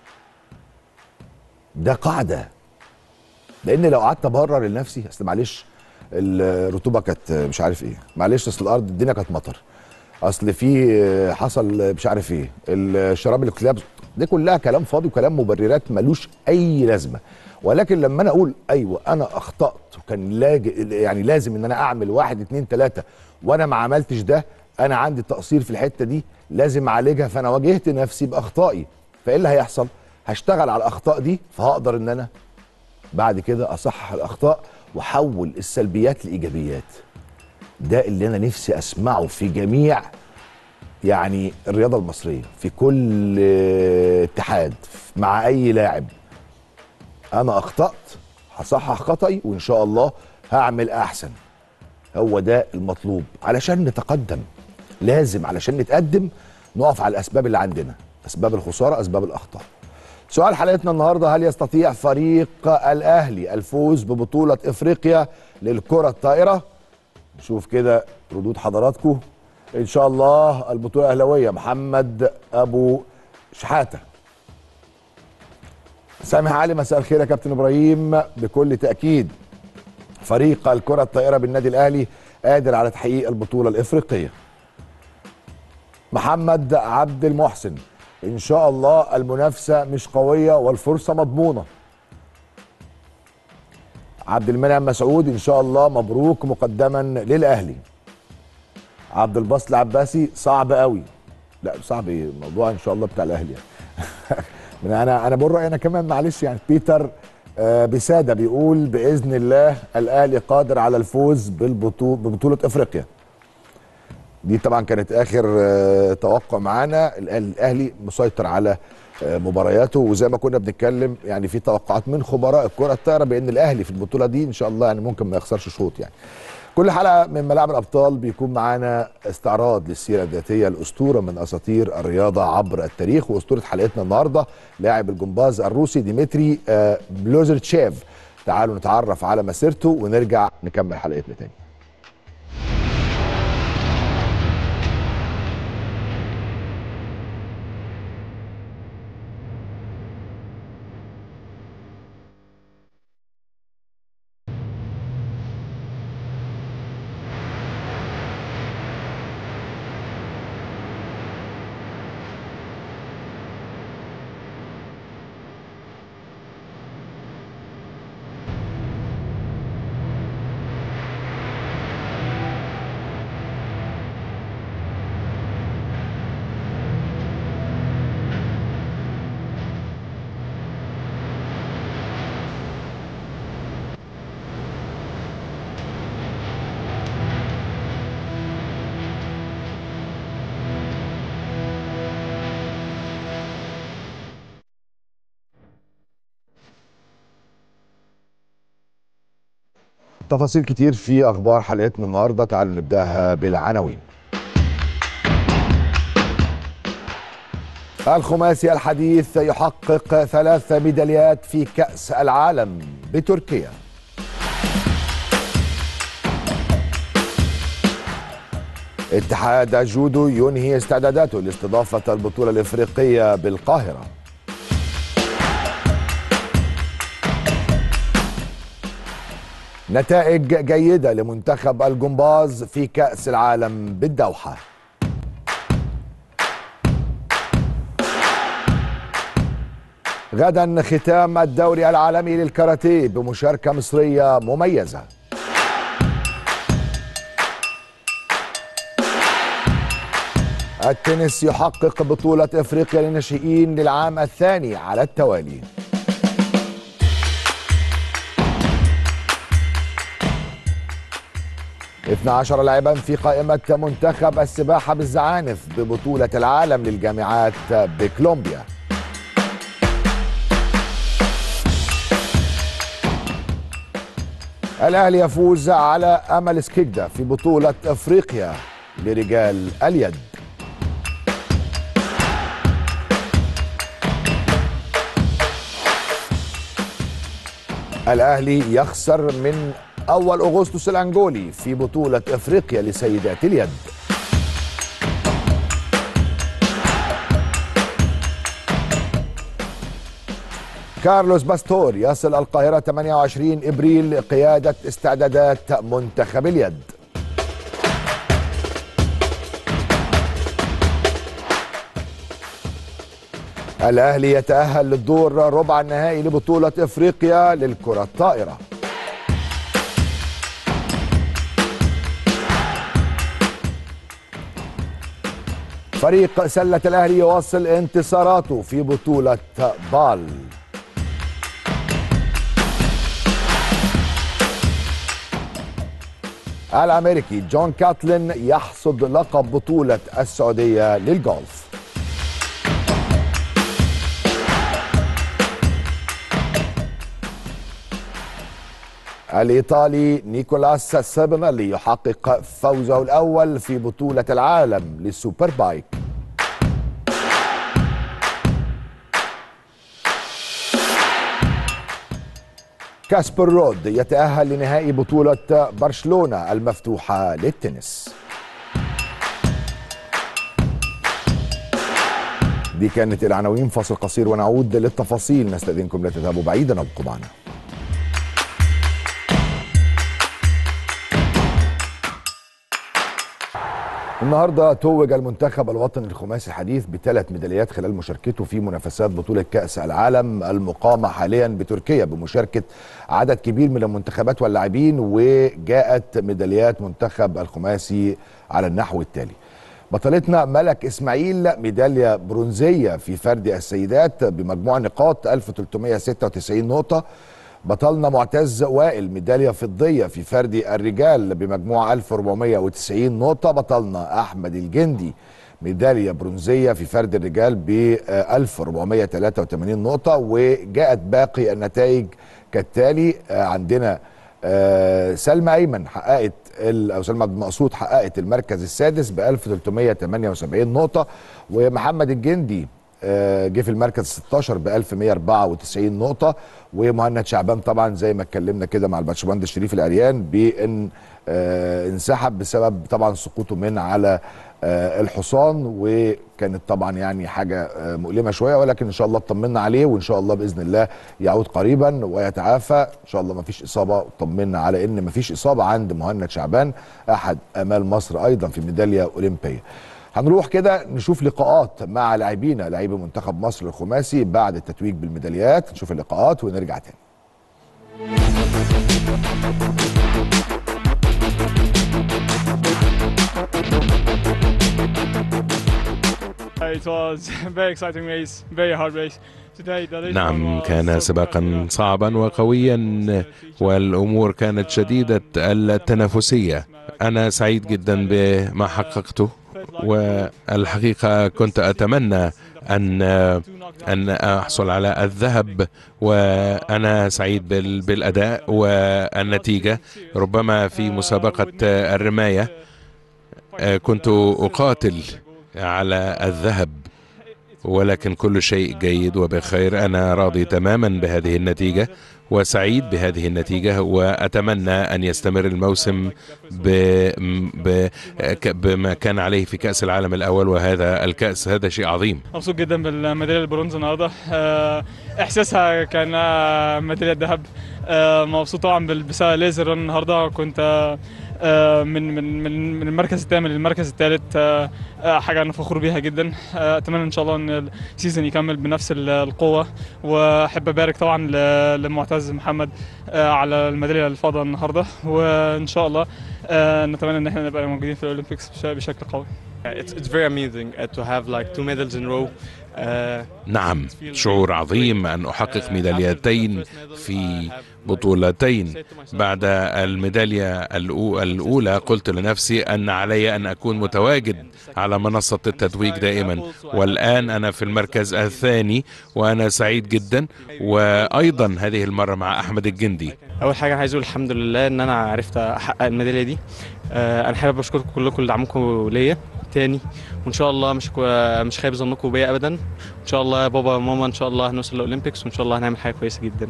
A: ده قاعده لان لو قعدت ابرر لنفسي اصل معلش الرطوبه كانت مش عارف ايه معلش اصل الارض الدنيا كانت مطر اصل في حصل مش عارف ايه الشراب اللي كنت لابسه دي كلها كلام فاضي وكلام مبررات ملوش اي لازمه ولكن لما انا اقول ايوه انا اخطات وكان لاج... يعني لازم ان انا اعمل واحد اتنين تلاته وانا ما عملتش ده انا عندي تقصير في الحته دي لازم اعالجها فانا واجهت نفسي باخطائي فايه اللي هيحصل؟ هشتغل على الاخطاء دي فهقدر ان انا بعد كده اصحح الاخطاء واحول السلبيات لايجابيات ده اللي انا نفسي اسمعه في جميع يعني الرياضه المصريه في كل آه، اتحاد مع اي لاعب انا اخطات هصحح خطأي وان شاء الله هعمل احسن هو ده المطلوب علشان نتقدم لازم علشان نتقدم نقف على الاسباب اللي عندنا اسباب الخساره اسباب الاخطاء سؤال حلقتنا النهارده هل يستطيع فريق الاهلي الفوز ببطوله افريقيا للكره الطائره نشوف كده ردود حضراتكم ان شاء الله البطوله الاهلاويه محمد ابو شحاته سامح علي مساء الخير يا كابتن ابراهيم بكل تاكيد فريق الكره الطائره بالنادي الاهلي قادر على تحقيق البطوله الافريقيه محمد عبد المحسن ان شاء الله المنافسه مش قويه والفرصه مضمونه عبد المنعم مسعود ان شاء الله مبروك مقدما للاهلي عبد الباسط العباسي صعب قوي لا صعب ايه الموضوع ان شاء الله بتاع الاهلي يعني من انا انا بقول رايي انا كمان معلش يعني بيتر آه بساده بيقول باذن الله الاهلي قادر على الفوز بالبطوله ببطوله افريقيا دي طبعا كانت اخر آه توقع معانا الأهلي- الاهلي مسيطر على آه مبارياته وزي ما كنا بنتكلم يعني في توقعات من خبراء الكره الطايره بان الاهلي في البطوله دي ان شاء الله يعني ممكن ما يخسرش شوط يعني كل حلقه من ملاعب الابطال بيكون معانا استعراض للسيره الذاتيه الاسطوره من اساطير الرياضه عبر التاريخ واسطوره حلقتنا النهارده لاعب الجمباز الروسي ديمتري آه، بلوزرتشيف تعالوا نتعرف على مسيرته ونرجع نكمل حلقتنا تاني تفاصيل كتير في اخبار حلقتنا النهارده تعالوا نبداها بالعناوين الخماسي الحديث يحقق ثلاث ميداليات في كأس العالم بتركيا اتحاد جودو ينهي استعداداته لاستضافة البطولة الإفريقية بالقاهرة نتائج جيدة لمنتخب الجمباز في كأس العالم بالدوحة غدا ختام الدوري العالمي للكاراتيه بمشاركة مصرية مميزة التنس يحقق بطولة افريقيا للناشئين للعام الثاني على التوالي اثنا عشر لاعبا في قائمة منتخب السباحة بالزعانف ببطولة العالم للجامعات بكولومبيا الأهلي يفوز على أمل سكيجدا في بطولة أفريقيا لرجال اليد الأهلي يخسر من أول أغسطس الأنجولي في بطولة أفريقيا لسيدات اليد كارلوس باستور يصل القاهرة 28 إبريل قيادة استعدادات منتخب اليد الأهلي يتأهل للدور ربع النهائي لبطولة إفريقيا للكرة الطائرة فريق سلة الأهلي يواصل انتصاراته في بطولة بال الأمريكي جون كاتلين يحصد لقب بطولة السعودية للجولف الإيطالي نيكولاس سابينالي يحقق فوزه الأول في بطولة العالم للسوبر بايك كاسبر رود يتأهل لنهائي بطولة برشلونة المفتوحة للتنس دي كانت العناوين فاصل قصير ونعود للتفاصيل نستأذنكم لا تذهبوا بعيدا وابقوا معنا النهارده توج المنتخب الوطني الخماسي الحديث بثلاث ميداليات خلال مشاركته في منافسات بطوله كاس العالم المقامه حاليا بتركيا بمشاركه عدد كبير من المنتخبات واللاعبين وجاءت ميداليات منتخب الخماسي على النحو التالي بطلتنا ملك اسماعيل ميداليه برونزيه في فرد السيدات بمجموع نقاط 1396 نقطه بطلنا معتز وائل ميداليه فضيه في فرد الرجال بمجموع 1490 نقطه بطلنا احمد الجندي ميداليه برونزيه في فرد الرجال ب 1483 نقطه وجاءت باقي النتائج كالتالي عندنا سلمى ايمن حققت او سلمى عبد المقصود حققت المركز السادس ب 1378 نقطه ومحمد الجندي جه في المركز 16 ب 1194 نقطه ومهند شعبان طبعا زي ما اتكلمنا كده مع الباشمهندس شريف العريان بان انسحب بسبب طبعا سقوطه من على الحصان وكانت طبعا يعني حاجه مؤلمه شويه ولكن ان شاء الله اطمنا عليه وان شاء الله باذن الله يعود قريبا ويتعافى ان شاء الله ما فيش اصابه طمنا على ان ما فيش اصابه عند مهند شعبان احد امال مصر ايضا في ميداليه اولمبيه هنروح كده نشوف لقاءات مع لاعبينا لاعبي منتخب مصر الخماسي بعد التتويج بالميداليات نشوف اللقاءات ونرجع تاني
C: It was a very exciting race, very hard race.
D: نعم كان سباقا صعبا وقويا والامور كانت شديده التنافسيه انا سعيد جدا بما حققته والحقيقه كنت اتمنى ان ان احصل على الذهب وانا سعيد بالاداء والنتيجه ربما في مسابقه الرمايه كنت اقاتل على الذهب ولكن كل شيء جيد وبخير انا راضي تماما بهذه النتيجه وسعيد بهذه النتيجه واتمنى ان يستمر الموسم ب... ب... بما كان عليه في كاس العالم الاول وهذا الكاس هذا شيء عظيم
C: مبسوط جدا بالميداليه البرونز النهارده احساسها كان ميداليه ذهب آه، مبسوط طبعا بال- بسبب ليزر رن النهارده كنت آه، آه، من من من من المركز الثامن للمركز الثالث حاجه انا فخور بيها جدا آه، اتمنى ان شاء الله ان السيزون يكمل بنفس ال- القوه واحب ابارك طبعا ل- لمعتز محمد آه، على الميداليه الفضه النهارده وان شاء الله آه، نتمنى ان احنا نبقى موجودين في الاولمبيكس بش- بشكل قوي
E: It's, it's very amazing uh, to have like two medals in a row. Uh,
D: نعم شعور عظيم أن أحقق ميداليتين في بطولتين بعد الميدالية الأو- الأولى قلت لنفسي أن علي أن أكون متواجد على منصة التتويج دائما والآن أنا في المركز الثاني وأنا سعيد جدا وأيضا هذه المرة مع أحمد الجندي
E: اول حاجه عايز اقول الحمد لله ان انا عرفت احقق الميداليه دي آه، انا حابب اشكركم كلكم لدعمكم ليا تاني وان شاء الله مش مش خايب ظنكم بيا ابدا ان شاء الله يا بابا وماما ان شاء الله هنوصل للاولمبيكس وان شاء الله هنعمل حاجه كويسه جدا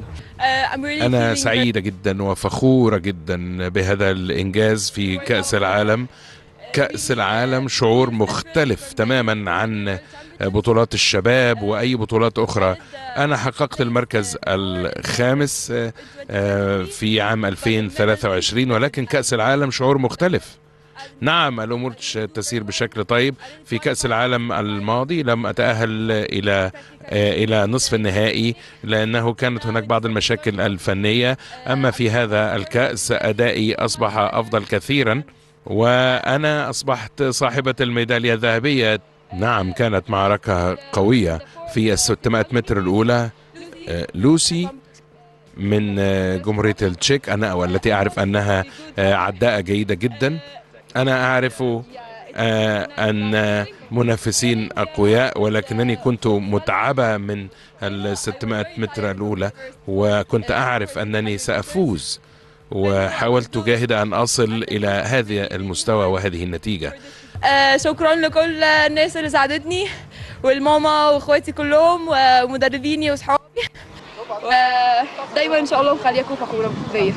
D: أنا سعيدة جدا وفخورة جدا بهذا الإنجاز في كأس العالم كأس العالم شعور مختلف تماما عن بطولات الشباب وأي بطولات أخرى أنا حققت المركز الخامس آه، في عام 2023 ولكن كأس العالم شعور مختلف نعم الأمور تش- تسير بشكل طيب في كأس العالم الماضي لم أتأهل إلى آه، إلى نصف النهائي لأنه كانت هناك بعض المشاكل الفنية أما في هذا الكأس أدائي أصبح أفضل كثيرا وأنا أصبحت صاحبة الميدالية الذهبية نعم كانت معركة قوية في ال 600 متر الأولى آه، لوسي من آه، جمهورية التشيك أنا والتي أعرف أنها آه، عداءة جيدة جدا أنا أعرف آه، أن منافسين أقوياء ولكنني كنت متعبة من ال 600 متر الأولى وكنت أعرف أنني سأفوز وحاولت جاهدة أن أصل إلى هذا المستوى وهذه النتيجة
F: آه، شكرا لكل الناس اللي ساعدتني والماما واخواتي كلهم ومدربيني واصحابي ودايما ان شاء الله مخليكم فخوره بيا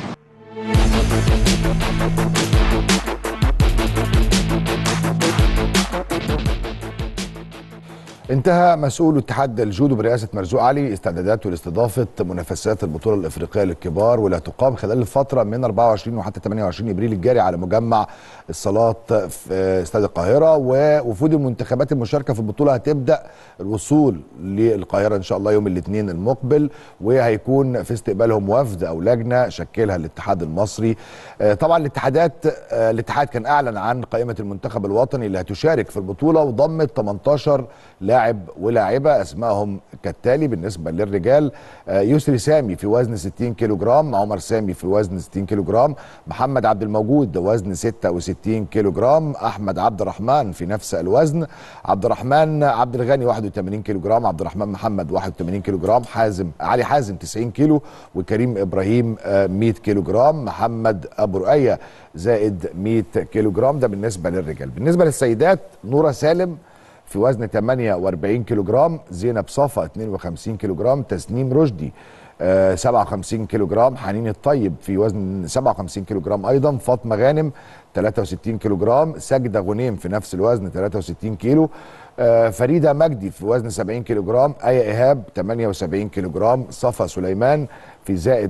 A: انتهى مسؤول اتحاد الجودو برئاسه مرزوق علي استعداداته لاستضافه منافسات البطوله الافريقيه للكبار واللي هتقام خلال الفتره من 24 وحتى 28 ابريل الجاري على مجمع الصالات في استاد القاهره ووفود المنتخبات المشاركه في البطوله هتبدا الوصول للقاهره ان شاء الله يوم الاثنين المقبل وهيكون في استقبالهم وفد او لجنه شكلها الاتحاد المصري آه، طبعا الاتحادات آه، الاتحاد كان اعلن عن قائمه المنتخب الوطني اللي هتشارك في البطوله وضمت 18 لاعب ولاعبه اسمائهم كالتالي بالنسبه للرجال آه، يسري سامي في وزن 60 كيلو جرام عمر سامي في وزن 60 كيلو جرام محمد عبد الموجود وزن 66 كيلو جرام احمد عبد الرحمن في نفس الوزن عبد الرحمن عبد الغني 81 كيلو جرام عبد الرحمن محمد 81 كيلو جرام حازم علي حازم 90 كيلو وكريم ابراهيم آه، 100 كيلو جرام محمد ابو رؤيه زائد 100 كيلو جرام ده بالنسبه للرجال بالنسبه للسيدات نوره سالم في وزن 48 كيلو جرام زينب صفا 52 كيلو جرام تسنيم رشدي آه، 57 كيلو جرام حنين الطيب في وزن 57 كيلو جرام ايضا فاطمه غانم 63 كيلو جرام سجده غنيم في نفس الوزن 63 كيلو آه، فريده مجدي في وزن 70 كيلو جرام ايه ايهاب 78 كيلو جرام صفا سليمان في زائد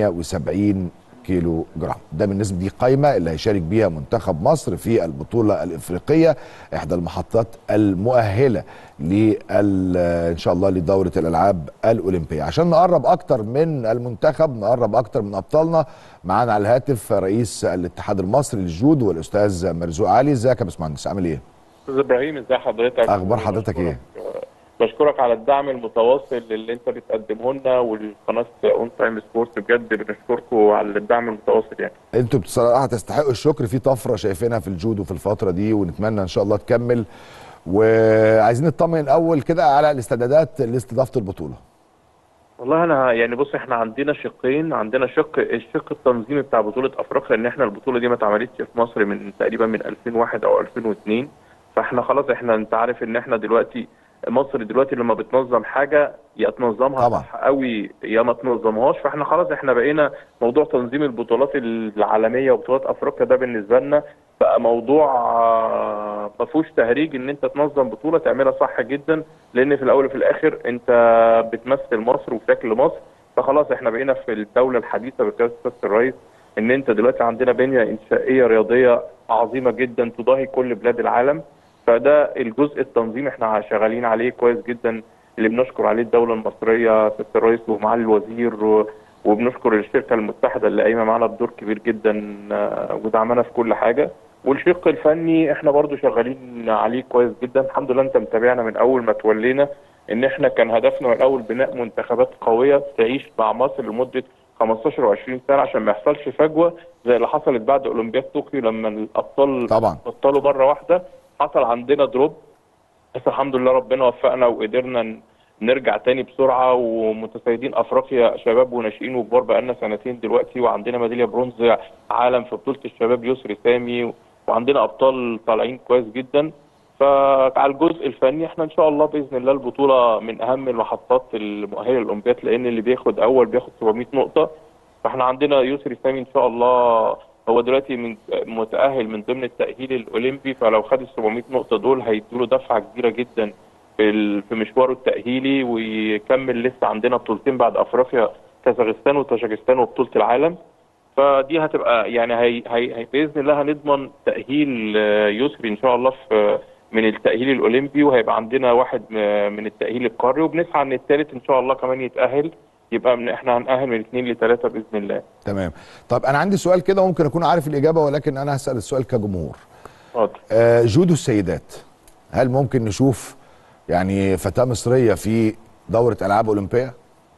A: 78 كيلو جرام ده بالنسبه دي قائمه اللي هيشارك بيها منتخب مصر في البطوله الافريقيه احدى المحطات المؤهله لل ان شاء الله لدوره الالعاب الاولمبيه عشان نقرب اكتر من المنتخب نقرب اكتر من ابطالنا معانا على الهاتف رئيس الاتحاد المصري للجودو والاستاذ مرزوق علي ازيك يا باشمهندس عامل ايه
G: استاذ ابراهيم ازي حضرتك
A: اخبار حضرتك ايه
G: بشكرك على الدعم المتواصل اللي انت بتقدمه لنا والقناه اون تايم سبورت بجد بنشكركم على الدعم المتواصل يعني
A: انتوا بصراحه تستحقوا الشكر في طفره شايفينها في الجودو في الفتره دي ونتمنى ان شاء الله تكمل وعايزين نطمن الاول كده على الاستعدادات لاستضافه البطوله
G: والله انا يعني بص احنا عندنا شقين عندنا شق الشق التنظيمي بتاع بطوله افريقيا ان احنا البطوله دي ما اتعملتش في مصر من تقريبا من 2001 او 2002 فاحنا خلاص احنا انت عارف ان احنا دلوقتي مصر دلوقتي لما بتنظم حاجه يا تنظمها
A: طبعا.
G: صح قوي يا ما تنظمهاش فاحنا خلاص احنا بقينا موضوع تنظيم البطولات العالميه وبطولات افريقيا ده بالنسبه لنا بقى موضوع آه، ما فيهوش تهريج ان انت تنظم بطوله تعملها صح جدا لان في الاول وفي الاخر انت بتمثل مصر وشكل مصر فخلاص احنا بقينا في الدوله الحديثه بقياده سياده الرئيس ان انت دلوقتي عندنا بنيه انشائيه رياضيه عظيمه جدا تضاهي كل بلاد العالم فده الجزء التنظيم احنا شغالين عليه كويس جدا اللي بنشكر عليه الدوله المصريه سياده الرئيس ومعالي الوزير و... وبنشكر الشركه المتحده اللي قايمه معانا بدور كبير جدا آه، ودعمنا في كل حاجه والشق الفني احنا برضو شغالين عليه كويس جدا الحمد لله انت متابعنا من اول ما تولينا ان احنا كان هدفنا من الاول بناء منتخبات قويه تعيش مع مصر لمده 15 و20 سنه عشان ما يحصلش فجوه زي اللي حصلت بعد اولمبياد طوكيو لما الابطال
A: طبعا
G: بطلوا مره واحده حصل عندنا دروب بس الحمد لله ربنا وفقنا وقدرنا ن- نرجع تاني بسرعه ومتسيدين افريقيا شباب وناشئين وكبار بقالنا سنتين دلوقتي وعندنا ميداليه برونز عالم في بطوله الشباب يسري سامي وعندنا ابطال طالعين كويس جدا فعلى الجزء الفني احنا ان شاء الله باذن الله البطوله من اهم المحطات المؤهله للاولمبياد لان اللي بياخد اول بياخد 700 نقطه فاحنا عندنا يسري سامي ان شاء الله هو دلوقتي من متاهل من ضمن التاهيل الاولمبي فلو خد ال 700 نقطه دول هيدوا له دفعه كبيره جدا في ال- في مشواره التاهيلي ويكمل لسه عندنا بطولتين بعد افريقيا كازاخستان وطاجيكستان وبطوله العالم فدي هتبقى يعني هي هي هي باذن الله هنضمن تاهيل آه، يسري ان شاء الله في من التاهيل الاولمبي وهيبقى عندنا واحد م- من التاهيل القاري وبنسعى ان الثالث ان شاء الله كمان يتاهل يبقى من احنا هنأهل من اثنين لثلاثه باذن الله
A: تمام طب انا عندي سؤال كده ممكن اكون عارف الاجابه ولكن انا هسال السؤال كجمهور
G: اتفضل
A: آه جودو السيدات هل ممكن نشوف يعني فتاه مصريه في دوره العاب اولمبيه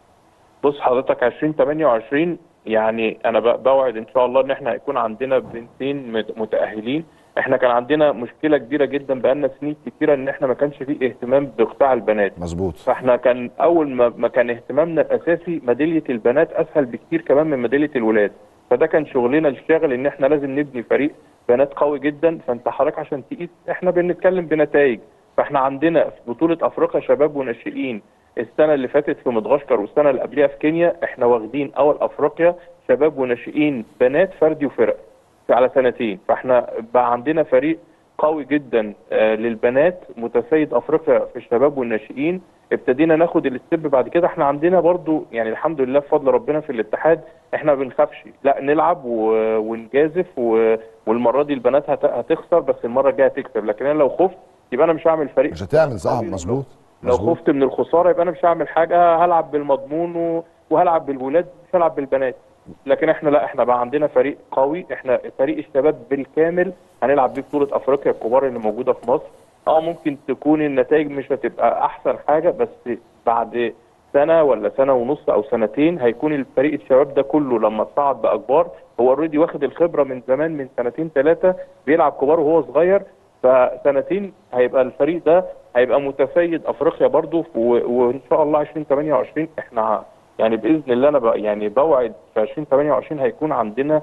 G: بص حضرتك 2028 يعني انا ب- بوعد ان شاء الله ان احنا هيكون عندنا بنتين مت- متاهلين احنا كان عندنا مشكله كبيره جدا بقالنا سنين كتيره ان احنا ما كانش فيه اهتمام بقطاع البنات
A: مظبوط
G: فاحنا كان اول ما ما كان اهتمامنا الاساسي ميداليه البنات اسهل بكتير كمان من ميداليه الولاد فده كان شغلنا الشاغل ان احنا لازم نبني فريق بنات قوي جدا فانت حضرتك عشان تقيس احنا بنتكلم بنتائج فاحنا عندنا في بطوله افريقيا شباب وناشئين السنه اللي فاتت في مدغشقر والسنه اللي قبلها في كينيا احنا واخدين اول افريقيا شباب وناشئين بنات فردي وفرق على سنتين فاحنا بقى عندنا فريق قوي جدا آه، للبنات متسيد افريقيا في الشباب والناشئين ابتدينا ناخد الستيب بعد كده احنا عندنا برضو يعني الحمد لله بفضل ربنا في الاتحاد احنا ما بنخافش لا نلعب و- ونجازف و- والمره دي البنات هت- هتخسر بس المره الجايه هتكسب لكن انا لو خفت يبقى انا مش هعمل فريق
A: مش هتعمل صح مظبوط
G: لو
A: مظبوط.
G: خفت من الخساره يبقى انا مش هعمل حاجه هلعب بالمضمون و- وهلعب بالولاد مش هلعب بالبنات لكن احنا لا احنا بقى عندنا فريق قوي احنا فريق الشباب بالكامل هنلعب بيه بطوله افريقيا الكبار اللي موجوده في مصر اه ممكن تكون النتائج مش هتبقى احسن حاجه بس بعد سنه ولا سنه ونص او سنتين هيكون الفريق الشباب ده كله لما صعد بقى كبار هو اوريدي واخد الخبره من زمان من سنتين ثلاثه بيلعب كبار وهو صغير فسنتين هيبقى الفريق ده هيبقى متسيد افريقيا برضو و- وان شاء الله 2028 احنا يعني باذن الله انا بق- يعني بوعد في 2028 هيكون عندنا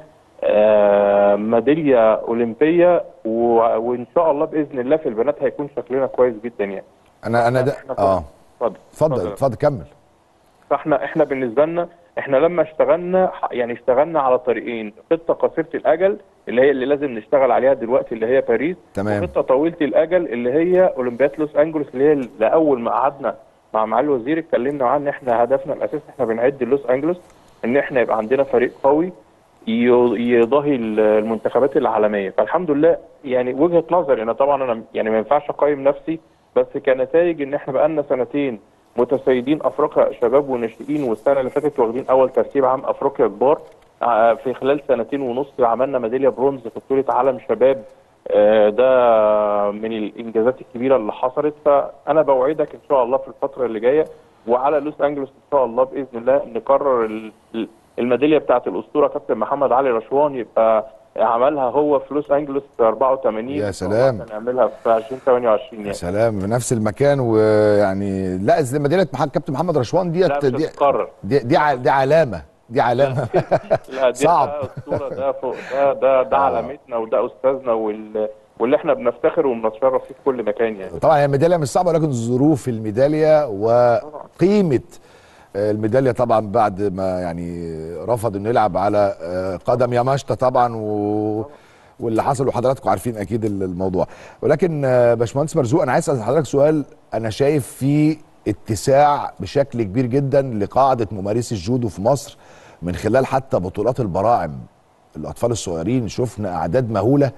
G: آه، ميداليه اولمبيه و- وان شاء الله باذن الله في البنات هيكون شكلنا كويس جدا يعني
A: انا انا ده
G: إحنا
A: اه
G: اتفضل
A: اتفضل اتفضل كمل
G: فاحنا احنا بالنسبه لنا احنا لما اشتغلنا ح- يعني اشتغلنا على طريقين خطه قصيره الاجل اللي هي اللي لازم نشتغل عليها دلوقتي اللي هي باريس
A: تمام.
G: وخطه طويله الاجل اللي هي اولمبياد لوس انجلوس اللي هي لاول ما قعدنا مع معالي الوزير اتكلمنا معاه ان احنا هدفنا الاساسي احنا بنعد لوس انجلوس ان احنا يبقى عندنا فريق قوي ي- يضاهي ال- المنتخبات العالميه فالحمد لله يعني وجهه نظري انا طبعا انا يعني ما ينفعش اقيم نفسي بس كنتائج ان احنا بقالنا سنتين متسيدين افريقيا شباب وناشئين والسنه اللي فاتت واخدين اول ترتيب عام افريقيا كبار آه، في خلال سنتين ونص عملنا ميداليه برونز في بطوله عالم شباب آه، ده من الانجازات الكبيره اللي حصلت فانا بوعدك ان شاء الله في الفتره اللي جايه وعلى لوس انجلوس ان شاء الله باذن الله نكرر ال- ال- الميداليه بتاعت الاسطوره كابتن محمد علي رشوان يبقى عملها هو في لوس انجلوس في 84
A: يا سلام.
G: نعملها في 2028
A: يا
G: يعني
A: سلام في نفس المكان ويعني لا زي مدينه محمد كابتن محمد رشوان
G: لا
A: ديت
G: مش
A: دي
G: هتتكرر
A: دي, دي, ع- دي علامه دي علامه
G: لا دي
A: صعب.
G: ده اسطوره ده فوق ده ده ده
A: آه.
G: علامتنا وده استاذنا وال واللي احنا بنفتخر وبنتشرف فيه في كل مكان يعني
A: طبعا هي الميداليه مش صعبه ولكن ظروف الميداليه وقيمه آه، الميداليه طبعا بعد ما يعني رفض انه يلعب على آه، قدم ياماشتا طبعا و واللي حصل وحضراتكم عارفين اكيد الموضوع ولكن آه، باشمهندس مرزوق انا عايز اسال حضرتك سؤال انا شايف فيه اتساع بشكل كبير جدا لقاعده ممارسي الجودو في مصر من خلال حتى بطولات البراعم الاطفال الصغيرين شفنا اعداد مهوله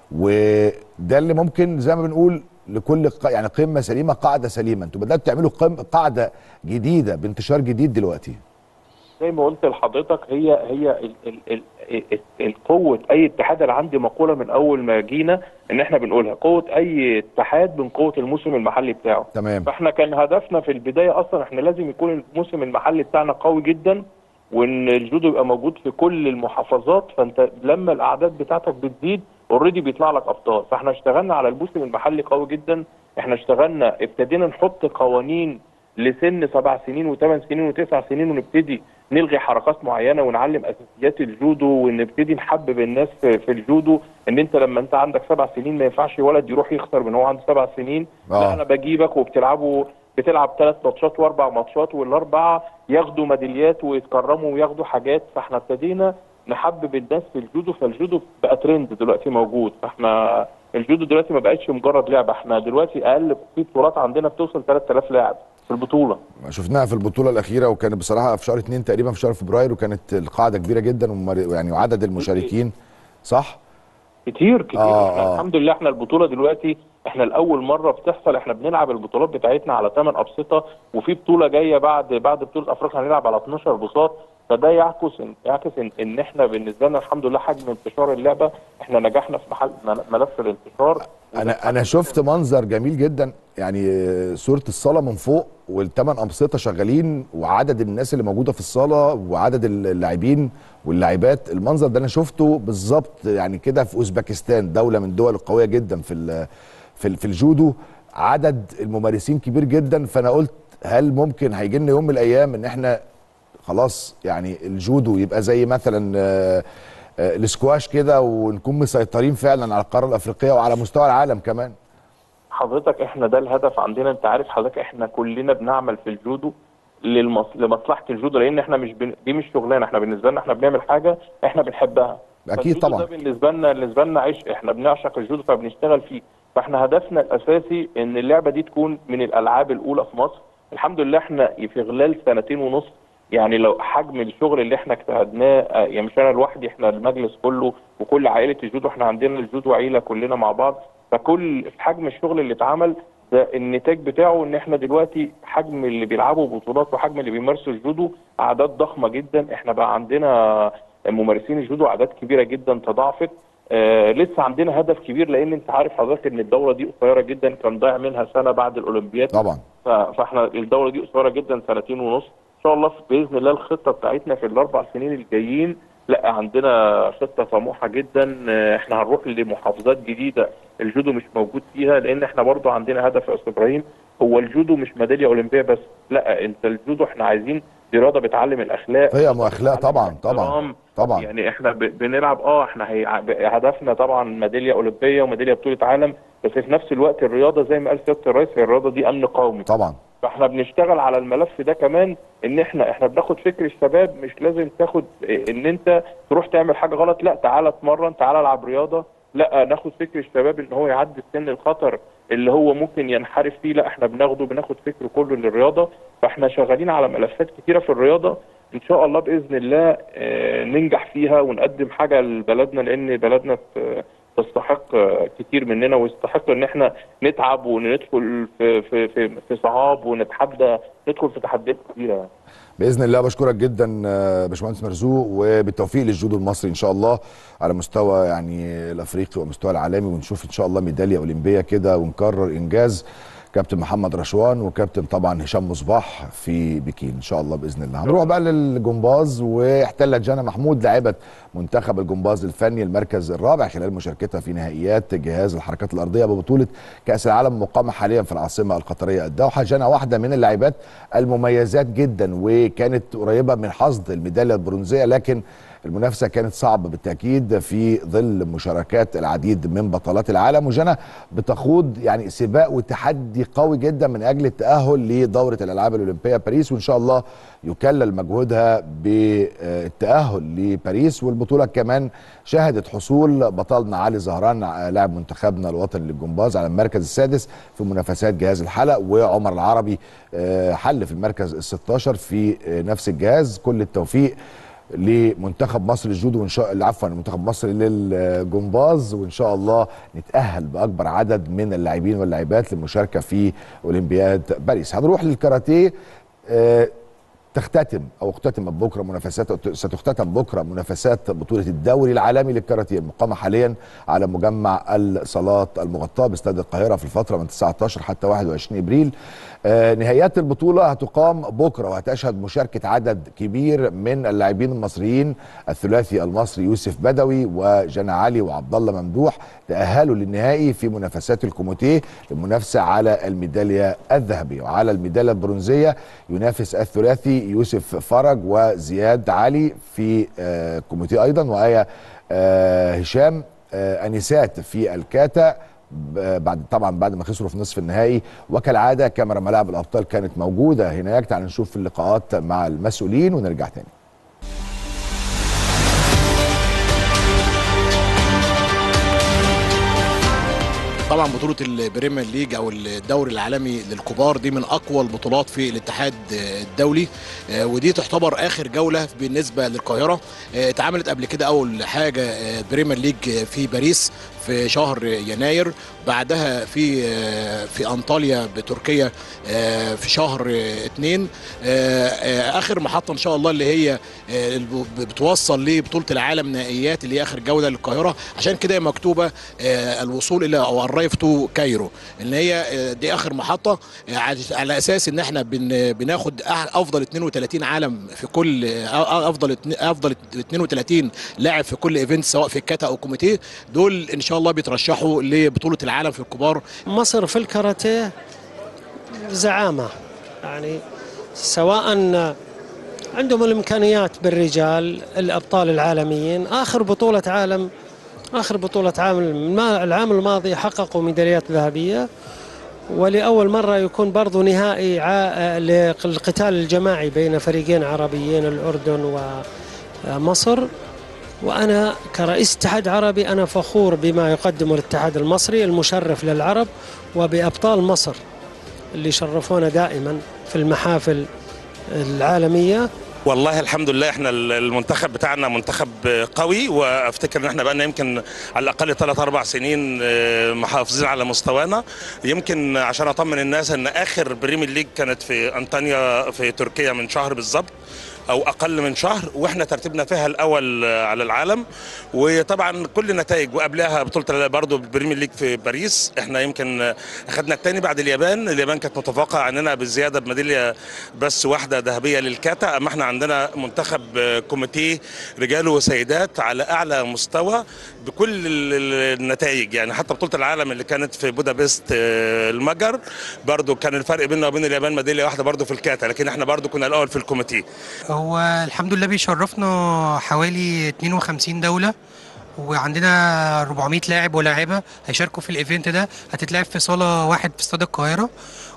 A: وده اللي ممكن زي ما بنقول لكل ق- يعني قمه سليمه قاعده سليمه انتوا بداتوا تعملوا قم قاعده جديده بانتشار جديد دلوقتي
G: زي ما قلت لحضرتك هي هي ال ال ال ال القوة أي اتحاد أنا عندي مقولة من أول ما جينا إن إحنا بنقولها قوة أي اتحاد من قوة الموسم المحلي بتاعه
A: تمام
G: فاحنا كان هدفنا في البدايه اصلا احنا لازم يكون الموسم المحلي بتاعنا قوي جدا وان الجودو يبقى موجود في كل المحافظات فانت لما الاعداد بتاعتك بتزيد اوريدي بيطلع لك ابطال فاحنا اشتغلنا على الموسم المحلي قوي جدا احنا اشتغلنا ابتدينا نحط قوانين لسن سبع سنين وثمان سنين وتسع سنين ونبتدي نلغي حركات معينه ونعلم اساسيات الجودو ونبتدي نحبب الناس في, في الجودو ان انت لما انت عندك سبع سنين ما ينفعش ولد يروح يخسر من هو عنده سبع سنين
A: آه.
G: لا انا بجيبك وبتلعبوا بتلعب ثلاث ماتشات واربع ماتشات والاربعه ياخدوا ميداليات ويتكرموا وياخدوا حاجات فاحنا ابتدينا نحبب الناس في الجودو فالجودو بقى ترند دلوقتي موجود فاحنا الجودو دلوقتي ما بقتش مجرد لعبه احنا دلوقتي اقل في بطولات عندنا بتوصل 3000 لاعب في البطوله
A: شفناها في البطوله الاخيره وكانت بصراحه في شهر اتنين تقريبا في شهر فبراير وكانت القاعده كبيره جدا ومر- يعني وعدد المشاركين صح
G: كتير كتير
A: آه،
G: احنا
A: آه.
G: الحمد لله احنا البطوله دلوقتي احنا لاول مره بتحصل احنا بنلعب البطولات بتاعتنا على 8 ابسطه وفي بطوله جايه بعد بعد بطوله افريقيا هنلعب على 12 بساط فده يعكس إن يعكس ان, ان احنا بالنسبه لنا الحمد لله حجم انتشار اللعبه احنا نجحنا في محل ملف الانتشار
A: انا انا شفت منظر جميل جدا يعني صوره الصاله من فوق والثمان انشطه شغالين وعدد الناس اللي موجوده في الصاله وعدد اللاعبين واللاعبات المنظر ده انا شفته بالظبط يعني كده في اوزبكستان دوله من الدول القويه جدا في ال- في ال- في الجودو عدد الممارسين كبير جدا فانا قلت هل ممكن هيجي لنا يوم من الايام ان احنا خلاص يعني الجودو يبقى زي مثلا آه، آه، الاسكواش كده ونكون مسيطرين فعلا على القاره الافريقيه وعلى مستوى العالم كمان
G: حضرتك احنا ده الهدف عندنا انت عارف حضرتك احنا كلنا بنعمل في الجودو للمص... لمصلحه الجودو لان احنا مش بن... دي مش شغلانه احنا بالنسبه لنا احنا بنعمل حاجه احنا بنحبها
A: أكيد
G: فالجودو
A: طبعا.
G: ده بالنسبه لنا بالنسبه لنا عشق احنا بنعشق الجودو فبنشتغل فيه فاحنا هدفنا الاساسي ان اللعبه دي تكون من الالعاب الاولى في مصر الحمد لله احنا في خلال سنتين ونص يعني لو حجم الشغل اللي احنا اجتهدناه آه، يعني مش انا لوحدي احنا المجلس كله وكل عائله الجودو احنا عندنا الجودو عيله كلنا مع بعض فكل في حجم الشغل اللي اتعمل ده النتاج بتاعه ان احنا دلوقتي حجم اللي بيلعبوا بطولات وحجم اللي بيمارسوا الجودو اعداد ضخمه جدا احنا بقى عندنا ممارسين الجودو اعداد كبيره جدا تضاعفت آه لسه عندنا هدف كبير لان انت عارف حضرتك ان الدوره دي قصيره جدا كان ضايع منها سنه بعد الاولمبياد
A: طبعا
G: ف- فاحنا الدوره دي قصيره جدا سنتين ونص ان شاء الله باذن الله الخطه بتاعتنا في الاربع سنين الجايين لا عندنا خطه طموحه جدا آه، احنا هنروح لمحافظات جديده الجودو مش موجود فيها لان احنا برضو عندنا هدف يا استاذ ابراهيم هو الجودو مش ميداليه اولمبيه بس لا انت الجودو احنا عايزين دي رياضه بتعلم الاخلاق
A: قيم واخلاق طبعا طبعا
G: احترام.
A: طبعا
G: يعني احنا ب- بنلعب اه احنا هي هدفنا طبعا ميداليه اولمبيه وميداليه بطوله عالم بس في نفس الوقت الرياضه زي ما قال سياده الرئيس هي الرياضه دي امن قومي
A: طبعا
G: فاحنا بنشتغل على الملف ده كمان ان احنا احنا بناخد فكر الشباب مش لازم تاخد إيه، ان انت تروح تعمل حاجه غلط لا تعالى اتمرن تعالى العب رياضه لا ناخد فكر الشباب ان هو يعدي سن الخطر اللي هو ممكن ينحرف فيه لا احنا بناخده بناخد فكر كله للرياضه فاحنا شغالين على ملفات كتيره في الرياضه ان شاء الله باذن الله آه، ننجح فيها ونقدم حاجه لبلدنا لان بلدنا ت- تستحق آه، كتير مننا ويستحق ان احنا نتعب وندخل في في في, في صعاب ونتحدى ندخل في تحديات كبيره
A: باذن الله بشكرك جدا آه، باشمهندس مرزوق وبالتوفيق للجودو المصري ان شاء الله على مستوى يعني الافريقي ومستوى العالمي ونشوف ان شاء الله ميداليه اولمبيه كده ونكرر انجاز كابتن محمد رشوان وكابتن طبعا هشام مصباح في بكين ان شاء الله باذن الله هنروح بقى للجمباز واحتلت جانا محمود لاعبه منتخب الجمباز الفني المركز الرابع خلال مشاركتها في نهائيات جهاز الحركات الارضيه ببطوله كاس العالم مقامه حاليا في العاصمه القطريه الدوحه جانا واحده من اللاعبات المميزات جدا وكانت قريبه من حصد الميداليه البرونزيه لكن المنافسه كانت صعبه بالتاكيد في ظل مشاركات العديد من بطلات العالم وجنى بتخوض يعني سباق وتحدي قوي جدا من اجل التاهل لدوره الالعاب الاولمبيه باريس وان شاء الله يكلل مجهودها بالتاهل لباريس والبطوله كمان شهدت حصول بطلنا علي زهران لاعب منتخبنا الوطني للجمباز على المركز السادس في منافسات جهاز الحلق وعمر العربي حل في المركز ال 16 في نفس الجهاز كل التوفيق لمنتخب مصر للجودو وان شاء عفوا منتخب مصر للجمباز وان شاء الله نتاهل باكبر عدد من اللاعبين واللاعبات للمشاركه في اولمبياد باريس هنروح للكاراتيه تختتم او اختتمت بكره منافسات ستختتم بكره منافسات بطوله الدوري العالمي للكاراتيه المقامه حاليا على مجمع الصالات المغطاه باستاد القاهره في الفتره من 19 حتى 21 ابريل آه نهائيات البطوله هتقام بكره وهتشهد مشاركه عدد كبير من اللاعبين المصريين الثلاثي المصري يوسف بدوي وجنى علي وعبد الله ممدوح تاهلوا للنهائي في منافسات الكوميتيه للمنافسه على الميداليه الذهبيه وعلى الميداليه البرونزيه ينافس الثلاثي يوسف فرج وزياد علي في آه كوميتيه ايضا وايه آه هشام انسات في الكاتا بعد طبعا بعد ما خسروا في نصف النهائي وكالعاده كاميرا ملاعب الابطال كانت موجوده هناك تعال نشوف اللقاءات مع المسؤولين ونرجع تاني
H: طبعا بطوله البريمير ليج او الدوري العالمي للكبار دي من اقوى البطولات في الاتحاد الدولي ودي تعتبر اخر جوله بالنسبه للقاهره اتعملت قبل كده اول حاجه بريمير ليج في باريس في شهر يناير بعدها في في انطاليا بتركيا في شهر اتنين اخر محطه ان شاء الله اللي هي بتوصل لبطوله العالم نهائيات اللي هي اخر جوله للقاهره عشان كده مكتوبه الوصول الى او الرايف تو كايرو ان هي دي اخر محطه على اساس ان احنا بناخد افضل 32 عالم في كل افضل افضل 32 لاعب في كل ايفنت سواء في الكاتا او الكوميتيه دول ان شاء الله بيترشحوا لبطوله العالم في الكبار
I: مصر في الكاراتيه زعامه يعني سواء عندهم الامكانيات بالرجال الابطال العالميين اخر بطوله عالم اخر بطوله عالم العام الماضي حققوا ميداليات ذهبيه ولاول مره يكون برضو نهائي للقتال الجماعي بين فريقين عربيين الاردن ومصر وانا كرئيس اتحاد عربي انا فخور بما يقدمه الاتحاد المصري المشرف للعرب وبابطال مصر اللي شرفونا دائما في المحافل العالميه
J: والله الحمد لله احنا المنتخب بتاعنا منتخب قوي وافتكر ان احنا بقى يمكن على الاقل ثلاث اربع سنين محافظين على مستوانا يمكن عشان اطمن الناس ان اخر بريمير ليج كانت في انطاليا في تركيا من شهر بالظبط او اقل من شهر واحنا ترتيبنا فيها الاول على العالم وطبعا كل النتائج وقبلها بطوله برضه البريمير ليج في باريس احنا يمكن اخذنا الثاني بعد اليابان اليابان كانت متفوقه عننا بالزياده بميداليه بس واحده ذهبيه للكاتا اما احنا عندنا منتخب كوميتيه رجال وسيدات على اعلى مستوى بكل النتائج يعني حتى بطوله العالم اللي كانت في بودابست المجر برضه كان الفرق بيننا وبين اليابان ميداليه واحده برضه في الكاتا لكن احنا برضه كنا الاول في الكوميتيه
K: هو الحمد لله بيشرفنا حوالي 52 دولة وعندنا 400 لاعب ولاعبة هيشاركوا في الايفنت ده هتتلعب في صالة واحد في استاد القاهرة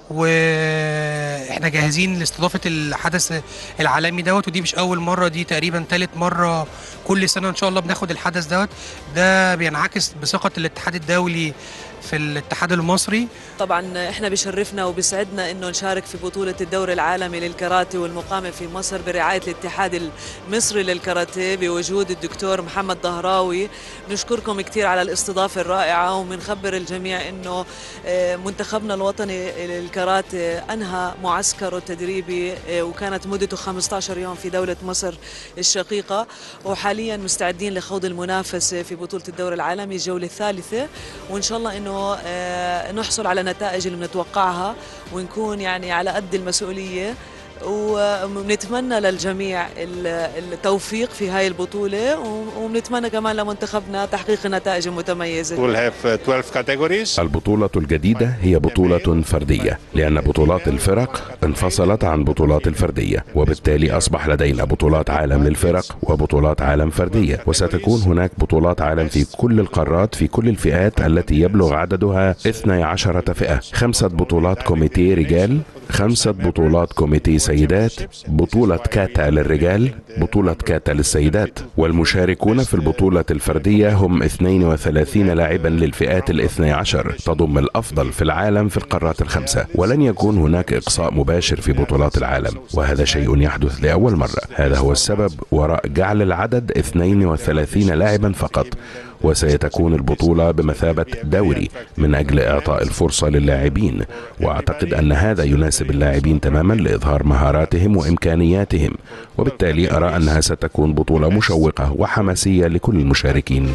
K: واحنا جاهزين لاستضافة الحدث العالمي دوت ودي مش أول مرة دي تقريبا ثالث مرة كل سنة إن شاء الله بناخد الحدث دوت ده بينعكس بثقة الاتحاد الدولي في الاتحاد المصري
L: طبعا احنا بيشرفنا وبيسعدنا انه نشارك في بطولة الدوري العالمي للكاراتيه والمقامة في مصر برعاية الاتحاد المصري للكاراتيه بوجود الدكتور محمد ظهراوي نشكركم كثير على الاستضافة الرائعة وبنخبر الجميع انه منتخبنا الوطني للكاراتيه انهى معسكره التدريبي وكانت مدته 15 يوم في دولة مصر الشقيقة وحاليا مستعدين لخوض المنافسة في بطولة الدوري العالمي الجولة الثالثة وان شاء الله انه نحصل على نتائج اللي بنتوقعها ونكون يعني على قد المسؤوليه ونتمنى للجميع ال- التوفيق في هاي البطولة ونتمنى كمان لمنتخبنا تحقيق نتائج متميزة
M: We'll have uh, 12 categories.
D: البطولة الجديدة هي بطولة فردية لأن بطولات الفرق انفصلت عن بطولات الفردية وبالتالي أصبح لدينا بطولات عالم للفرق وبطولات عالم فردية وستكون هناك بطولات عالم في كل القارات في كل الفئات التي يبلغ عددها 12 فئة خمسة بطولات كوميتي رجال خمسة بطولات كوميتي سيدات بطولة كاتا للرجال بطولة كاتا للسيدات والمشاركون في البطولة الفردية هم 32 لاعبا للفئات الاثني عشر تضم الأفضل في العالم في القارات الخمسة ولن يكون هناك إقصاء مباشر في بطولات العالم وهذا شيء يحدث لأول مرة هذا هو السبب وراء جعل العدد 32 لاعبا فقط وسيتكون البطولة بمثابة دوري من أجل إعطاء الفرصة للاعبين وأعتقد أن هذا يناسب اللاعبين تماما لإظهار مهاراتهم وإمكانياتهم وبالتالي أرى أنها ستكون بطولة مشوقة وحماسية لكل المشاركين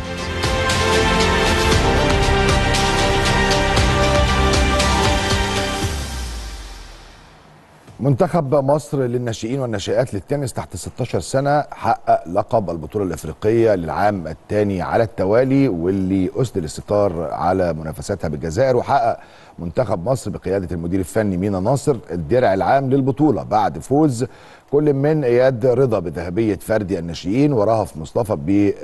A: منتخب مصر للناشئين والناشئات للتنس تحت 16 سنة حقق لقب البطولة الأفريقية للعام الثاني على التوالي واللي أسدل الستار على منافساتها بالجزائر وحقق منتخب مصر بقيادة المدير الفني مينا ناصر الدرع العام للبطولة بعد فوز كل من اياد رضا بذهبيه فردي الناشئين ورهف مصطفى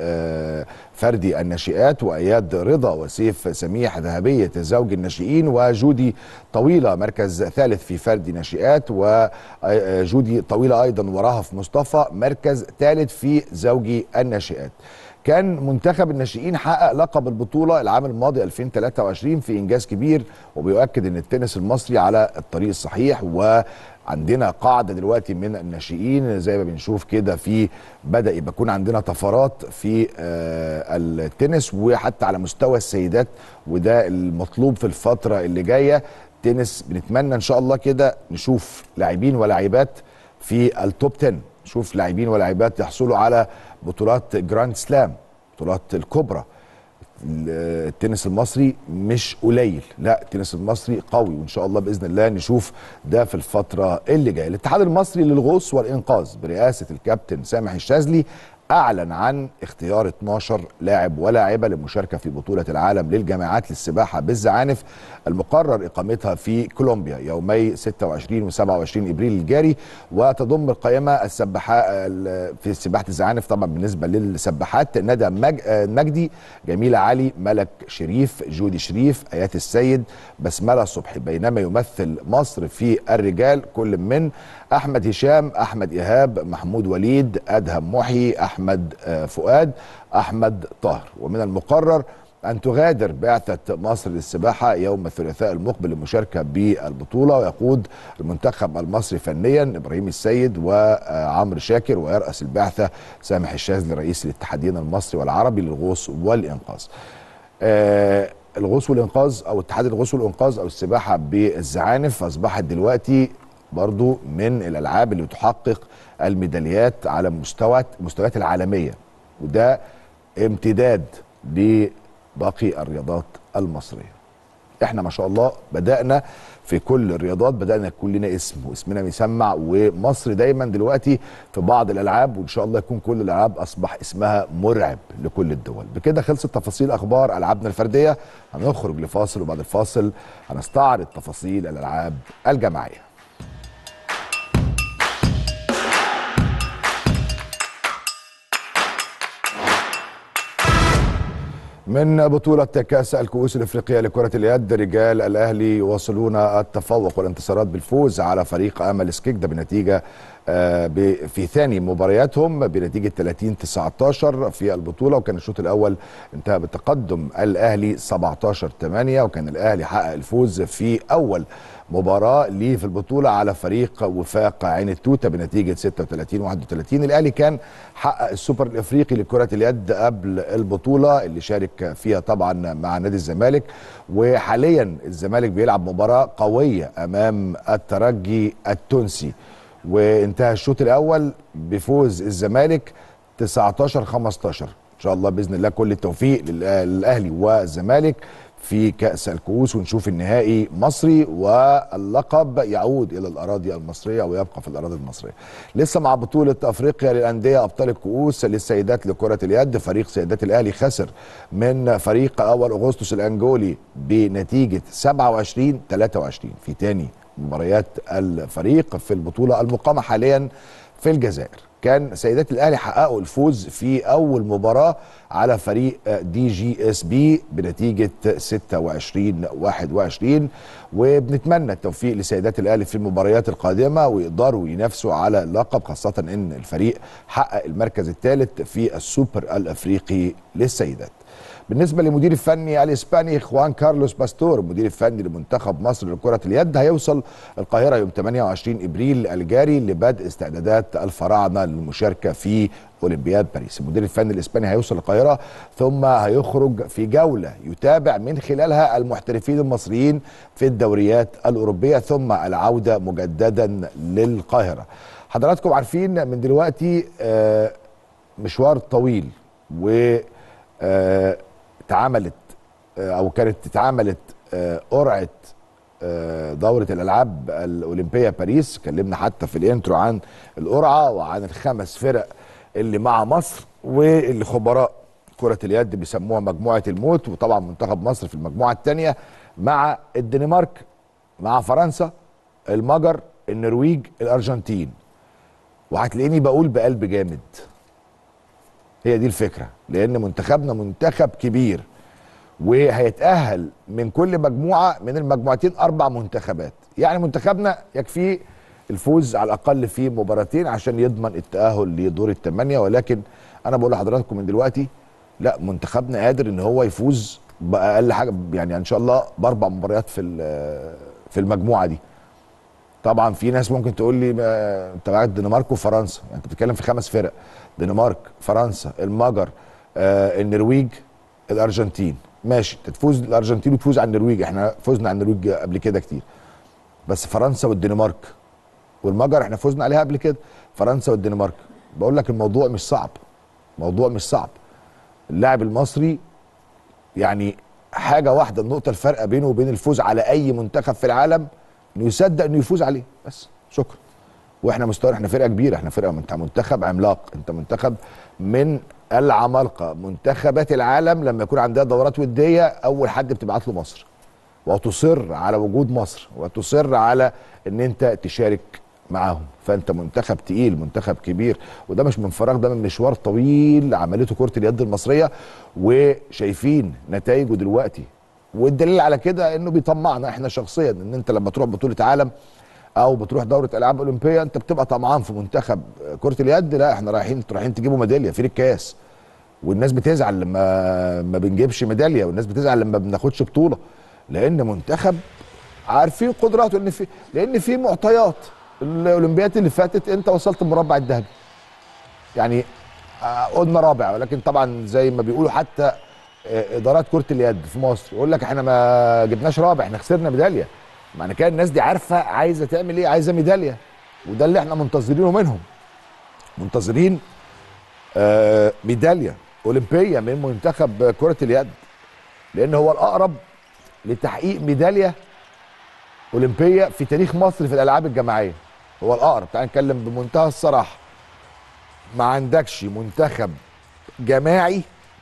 A: بفردي الناشئات واياد رضا وسيف سميح ذهبيه زوج الناشئين وجودي طويله مركز ثالث في فردي ناشئات وجودي طويله ايضا ورهف مصطفى مركز ثالث في زوجي الناشئات كان منتخب الناشئين حقق لقب البطوله العام الماضي 2023 في انجاز كبير وبيؤكد ان التنس المصري على الطريق الصحيح وعندنا قاعده دلوقتي من الناشئين زي ما بنشوف كده في بدا يبقى يكون عندنا طفرات في آه التنس وحتى على مستوى السيدات وده المطلوب في الفتره اللي جايه تنس بنتمنى ان شاء الله كده نشوف لاعبين ولاعبات في التوب 10 نشوف لاعبين ولاعبات يحصلوا على بطولات جراند سلام بطولات الكبرى التنس المصري مش قليل لا التنس المصري قوي وان شاء الله باذن الله نشوف ده في الفتره اللي جايه الاتحاد المصري للغوص والانقاذ برئاسه الكابتن سامح الشاذلي اعلن عن اختيار 12 لاعب ولاعبه للمشاركه في بطوله العالم للجامعات للسباحه بالزعانف المقرر اقامتها في كولومبيا يومي 26 و27 ابريل الجاري وتضم القائمه السباحه في سباحه الزعانف طبعا بالنسبه للسباحات ندى مج... مجدي جميله علي ملك شريف جودي شريف ايات السيد بسمله صبحي بينما يمثل مصر في الرجال كل من احمد هشام احمد ايهاب محمود وليد ادهم محي احمد فؤاد احمد طاهر ومن المقرر أن تغادر بعثة مصر للسباحة يوم الثلاثاء المقبل للمشاركة بالبطولة ويقود المنتخب المصري فنيا إبراهيم السيد وعمرو شاكر ويرأس البعثة سامح الشاذلي رئيس الاتحادين المصري والعربي للغوص والإنقاذ. آه الغوص والإنقاذ أو اتحاد الغوص والإنقاذ أو السباحة بالزعانف أصبحت دلوقتي برضو من الألعاب اللي تحقق الميداليات على مستوى مستويات العالمية وده امتداد باقي الرياضات المصريه. احنا ما شاء الله بدانا في كل الرياضات بدانا يكون لنا اسم واسمنا بيسمع ومصر دايما دلوقتي في بعض الالعاب وان شاء الله يكون كل الالعاب اصبح اسمها مرعب لكل الدول. بكده خلصت تفاصيل اخبار العابنا الفرديه هنخرج لفاصل وبعد الفاصل هنستعرض تفاصيل الالعاب الجماعيه. من بطولة كأس الكؤوس الإفريقية لكرة اليد رجال الأهلي يواصلون التفوق والانتصارات بالفوز على فريق أمل سكيكدا بنتيجة في ثاني مبارياتهم بنتيجة 30 19 في البطولة وكان الشوط الأول انتهى بتقدم الأهلي 17 8 وكان الأهلي حقق الفوز في أول مباراة ليه في البطولة على فريق وفاق عين التوتة بنتيجة 36 31 الأهلي كان حقق السوبر الإفريقي لكرة اليد قبل البطولة اللي شارك فيها طبعا مع نادي الزمالك وحاليا الزمالك بيلعب مباراة قوية أمام الترجي التونسي وانتهى الشوط الأول بفوز الزمالك 19 15 ان شاء الله باذن الله كل التوفيق للاهلي والزمالك في كأس الكؤوس ونشوف النهائي مصري واللقب يعود إلى الأراضي المصرية ويبقى في الأراضي المصرية لسه مع بطولة أفريقيا للأندية أبطال الكؤوس للسيدات لكرة اليد فريق سيدات الأهلي خسر من فريق أول أغسطس الأنجولي بنتيجة 27 23 في تاني مباريات الفريق في البطولة المقامة حاليا في الجزائر كان سيدات الاهلي حققوا الفوز في اول مباراه على فريق دي جي اس بي بنتيجه 26 21 وبنتمنى التوفيق لسيدات الاهلي في المباريات القادمه ويقدروا ينافسوا على اللقب خاصه ان الفريق حقق المركز الثالث في السوبر الافريقي للسيدات. بالنسبه للمدير الفني الاسباني خوان كارلوس باستور المدير الفني لمنتخب مصر لكره اليد هيوصل القاهره يوم 28 ابريل الجاري لبدء استعدادات الفراعنه للمشاركه في اولمبياد باريس المدير الفني الاسباني هيوصل القاهره ثم هيخرج في جوله يتابع من خلالها المحترفين المصريين في الدوريات الاوروبيه ثم العوده مجددا للقاهره حضراتكم عارفين من دلوقتي آه، مشوار طويل و آه، اتعملت آه، او كانت اتعملت آه، قرعه آه، دورة الألعاب الأولمبية باريس اتكلمنا حتى في الانترو عن القرعة وعن الخمس فرق اللي مع مصر واللي خبراء كرة اليد بيسموها مجموعة الموت وطبعا منتخب مصر في المجموعة الثانية مع الدنمارك مع فرنسا المجر النرويج الأرجنتين وهتلاقيني بقول بقلب جامد هي دي الفكرة لأن منتخبنا منتخب كبير وهيتأهل من كل مجموعة من المجموعتين أربع منتخبات يعني منتخبنا يكفيه الفوز على الأقل في مباراتين عشان يضمن التأهل لدور الثمانية ولكن أنا بقول لحضراتكم من دلوقتي لا منتخبنا قادر إن هو يفوز بأقل حاجة يعني إن شاء الله بأربع مباريات في ال- في المجموعة دي طبعا في ناس ممكن تقول لي ما- انت معاك الدنمارك وفرنسا يعني انت بتتكلم في خمس فرق دنمارك فرنسا المجر آه النرويج الارجنتين ماشي انت تفوز الارجنتين وتفوز على النرويج احنا فزنا على النرويج قبل كده كتير بس فرنسا والدنمارك والمجر احنا فزنا عليها قبل كده فرنسا والدنمارك بقول لك الموضوع مش صعب موضوع مش صعب اللاعب المصري يعني حاجه واحده النقطه الفارقه بينه وبين الفوز على اي منتخب في العالم انه يصدق انه يفوز عليه بس شكرا واحنا مستوى احنا فرقه كبيره احنا فرقه انت منتخب عملاق انت منتخب من العمالقه منتخبات العالم لما يكون عندها دورات وديه اول حد بتبعت له مصر وتصر على وجود مصر وتصر على ان انت تشارك معاهم فانت منتخب تقيل منتخب كبير وده مش من فراغ ده من مشوار طويل عملته كره اليد المصريه وشايفين نتائجه دلوقتي والدليل على كده انه بيطمعنا احنا شخصيا ان انت لما تروح بطوله عالم او بتروح دوره العاب اولمبيه انت بتبقى طمعان في منتخب كره اليد لا احنا رايحين رايحين تجيبوا ميداليه في الكاس والناس بتزعل لما ما بنجيبش ميداليه والناس بتزعل لما بناخدش بطوله لان منتخب عارفين قدراته ان في لان في معطيات الاولمبيات اللي فاتت انت وصلت المربع الذهبي يعني آه، قلنا رابع ولكن طبعا زي ما بيقولوا حتى آه، ادارات كره اليد في مصر يقول لك احنا ما جبناش رابع احنا خسرنا ميداليه معنى كده الناس دي عارفه عايزه تعمل ايه عايزه ميداليه وده اللي احنا منتظرينه منهم منتظرين آه، ميداليه اولمبيه من منتخب كره اليد لان هو الاقرب لتحقيق ميداليه اولمبيه في تاريخ مصر في الالعاب الجماعيه هو الاقرب تعال نتكلم بمنتهى الصراحه ما عندكش منتخب جماعي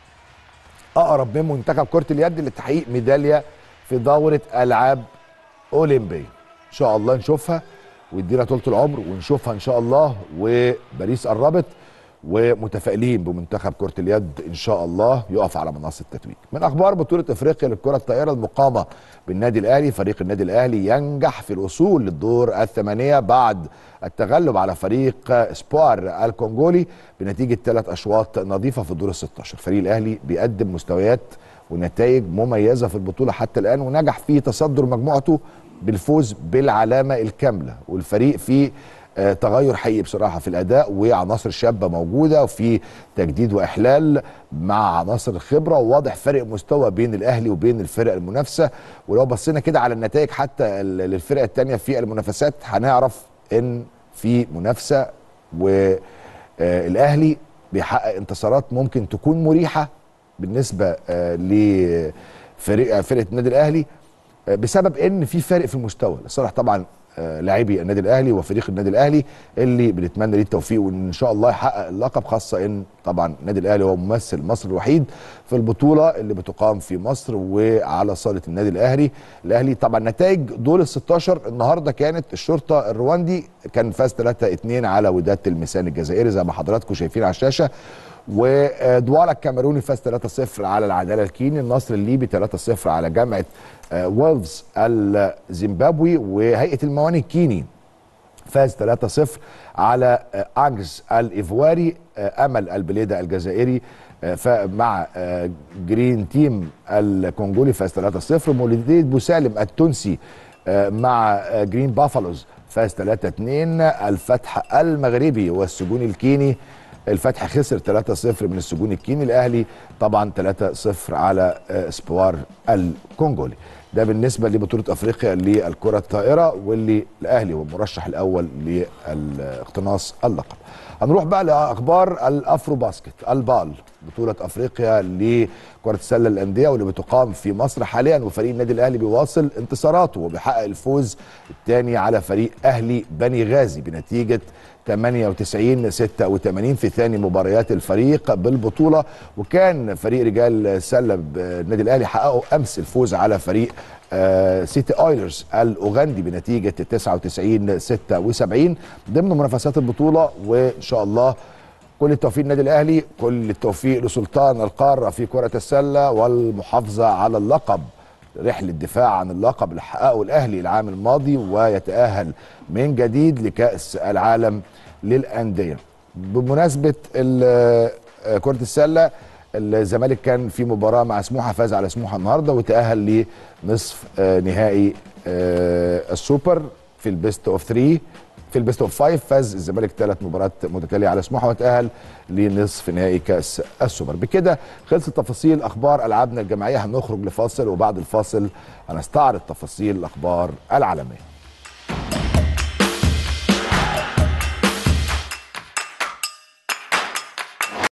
A: اقرب من منتخب كره اليد لتحقيق ميداليه في دوره العاب اولمبيه ان شاء الله نشوفها ويدينا طولة العمر ونشوفها ان شاء الله وباريس قربت ومتفائلين بمنتخب كرة اليد ان شاء الله يقف على منصة التتويج. من اخبار بطولة افريقيا للكرة الطائرة المقامة بالنادي الاهلي فريق النادي الاهلي ينجح في الوصول للدور الثمانية بعد التغلب على فريق سبوار الكونغولي بنتيجة ثلاث اشواط نظيفة في الدور ال 16. فريق الاهلي بيقدم مستويات ونتائج مميزة في البطولة حتى الان ونجح في تصدر مجموعته بالفوز بالعلامة الكاملة والفريق في آه، تغير حقيقي بصراحه في الاداء وعناصر شابه موجوده وفي تجديد واحلال مع عناصر الخبره وواضح فرق مستوى بين الاهلي وبين الفرق المنافسه ولو بصينا كده على النتائج حتى ال- للفرق الثانيه في المنافسات هنعرف ان في منافسه والاهلي بيحقق انتصارات ممكن تكون مريحه بالنسبه آه، ل فريق فرقه النادي الاهلي آه، بسبب ان في فارق في المستوى الصراحه طبعا آه، لاعبي النادي الاهلي وفريق النادي الاهلي اللي بنتمنى ليه التوفيق وان شاء الله يحقق اللقب خاصه ان طبعا النادي الاهلي هو ممثل مصر الوحيد في البطوله اللي بتقام في مصر وعلى صاله النادي الاهلي الاهلي طبعا نتائج دور ال 16 النهارده كانت الشرطه الرواندي كان فاز 3 2 على وداد تلمسان الجزائري زي ما حضراتكم شايفين على الشاشه ودوالا الكاميروني فاز 3-0 على العداله الكيني النصر الليبي 3-0 على جامعه آه، وولفز الزيمبابوي وهيئه الموانئ الكيني فاز 3-0 على آه، انجز الايفواري آه، امل البليده الجزائري آه، ف- مع آه، جرين تيم الكونغولي فاز 3-0 مولودية بوسالم التونسي آه، مع آه، جرين بافالوز فاز 3-2 الفتح المغربي والسجون الكيني الفتح خسر 3-0 من السجون الكيني الاهلي طبعا 3-0 على آه، سبوار الكونغولي ده بالنسبه لبطوله افريقيا للكره الطائره واللي الاهلي هو المرشح الاول لاقتناص اللقب هنروح بقى لاخبار الافرو باسكت البال بطوله افريقيا لكره السله الانديه واللي بتقام في مصر حاليا وفريق النادي الاهلي بيواصل انتصاراته وبيحقق الفوز الثاني على فريق اهلي بني غازي بنتيجه 98 86 في ثاني مباريات الفريق بالبطوله وكان فريق رجال سله النادي الاهلي حققوا امس الفوز على فريق آه، سيتي اويلرز الاوغندي بنتيجه 99 76 ضمن منافسات البطوله وان شاء الله كل التوفيق للنادي الاهلي كل التوفيق لسلطان القاره في كره السله والمحافظه على اللقب رحله دفاع عن اللقب اللي حققه الاهلي العام الماضي ويتاهل من جديد لكاس العالم للانديه بمناسبه ال- آه، كره السله الزمالك كان في مباراه مع سموحه فاز على سموحه النهارده وتاهل لنصف آه، نهائي آه، السوبر في البيست اوف 3 في البيست اوف 5 فاز الزمالك ثلاث مباريات متتاليه على سموحه وتاهل لنصف نهائي كاس السوبر بكده خلصت تفاصيل اخبار العابنا الجماعيه هنخرج لفاصل وبعد الفاصل هنستعرض تفاصيل الاخبار العالميه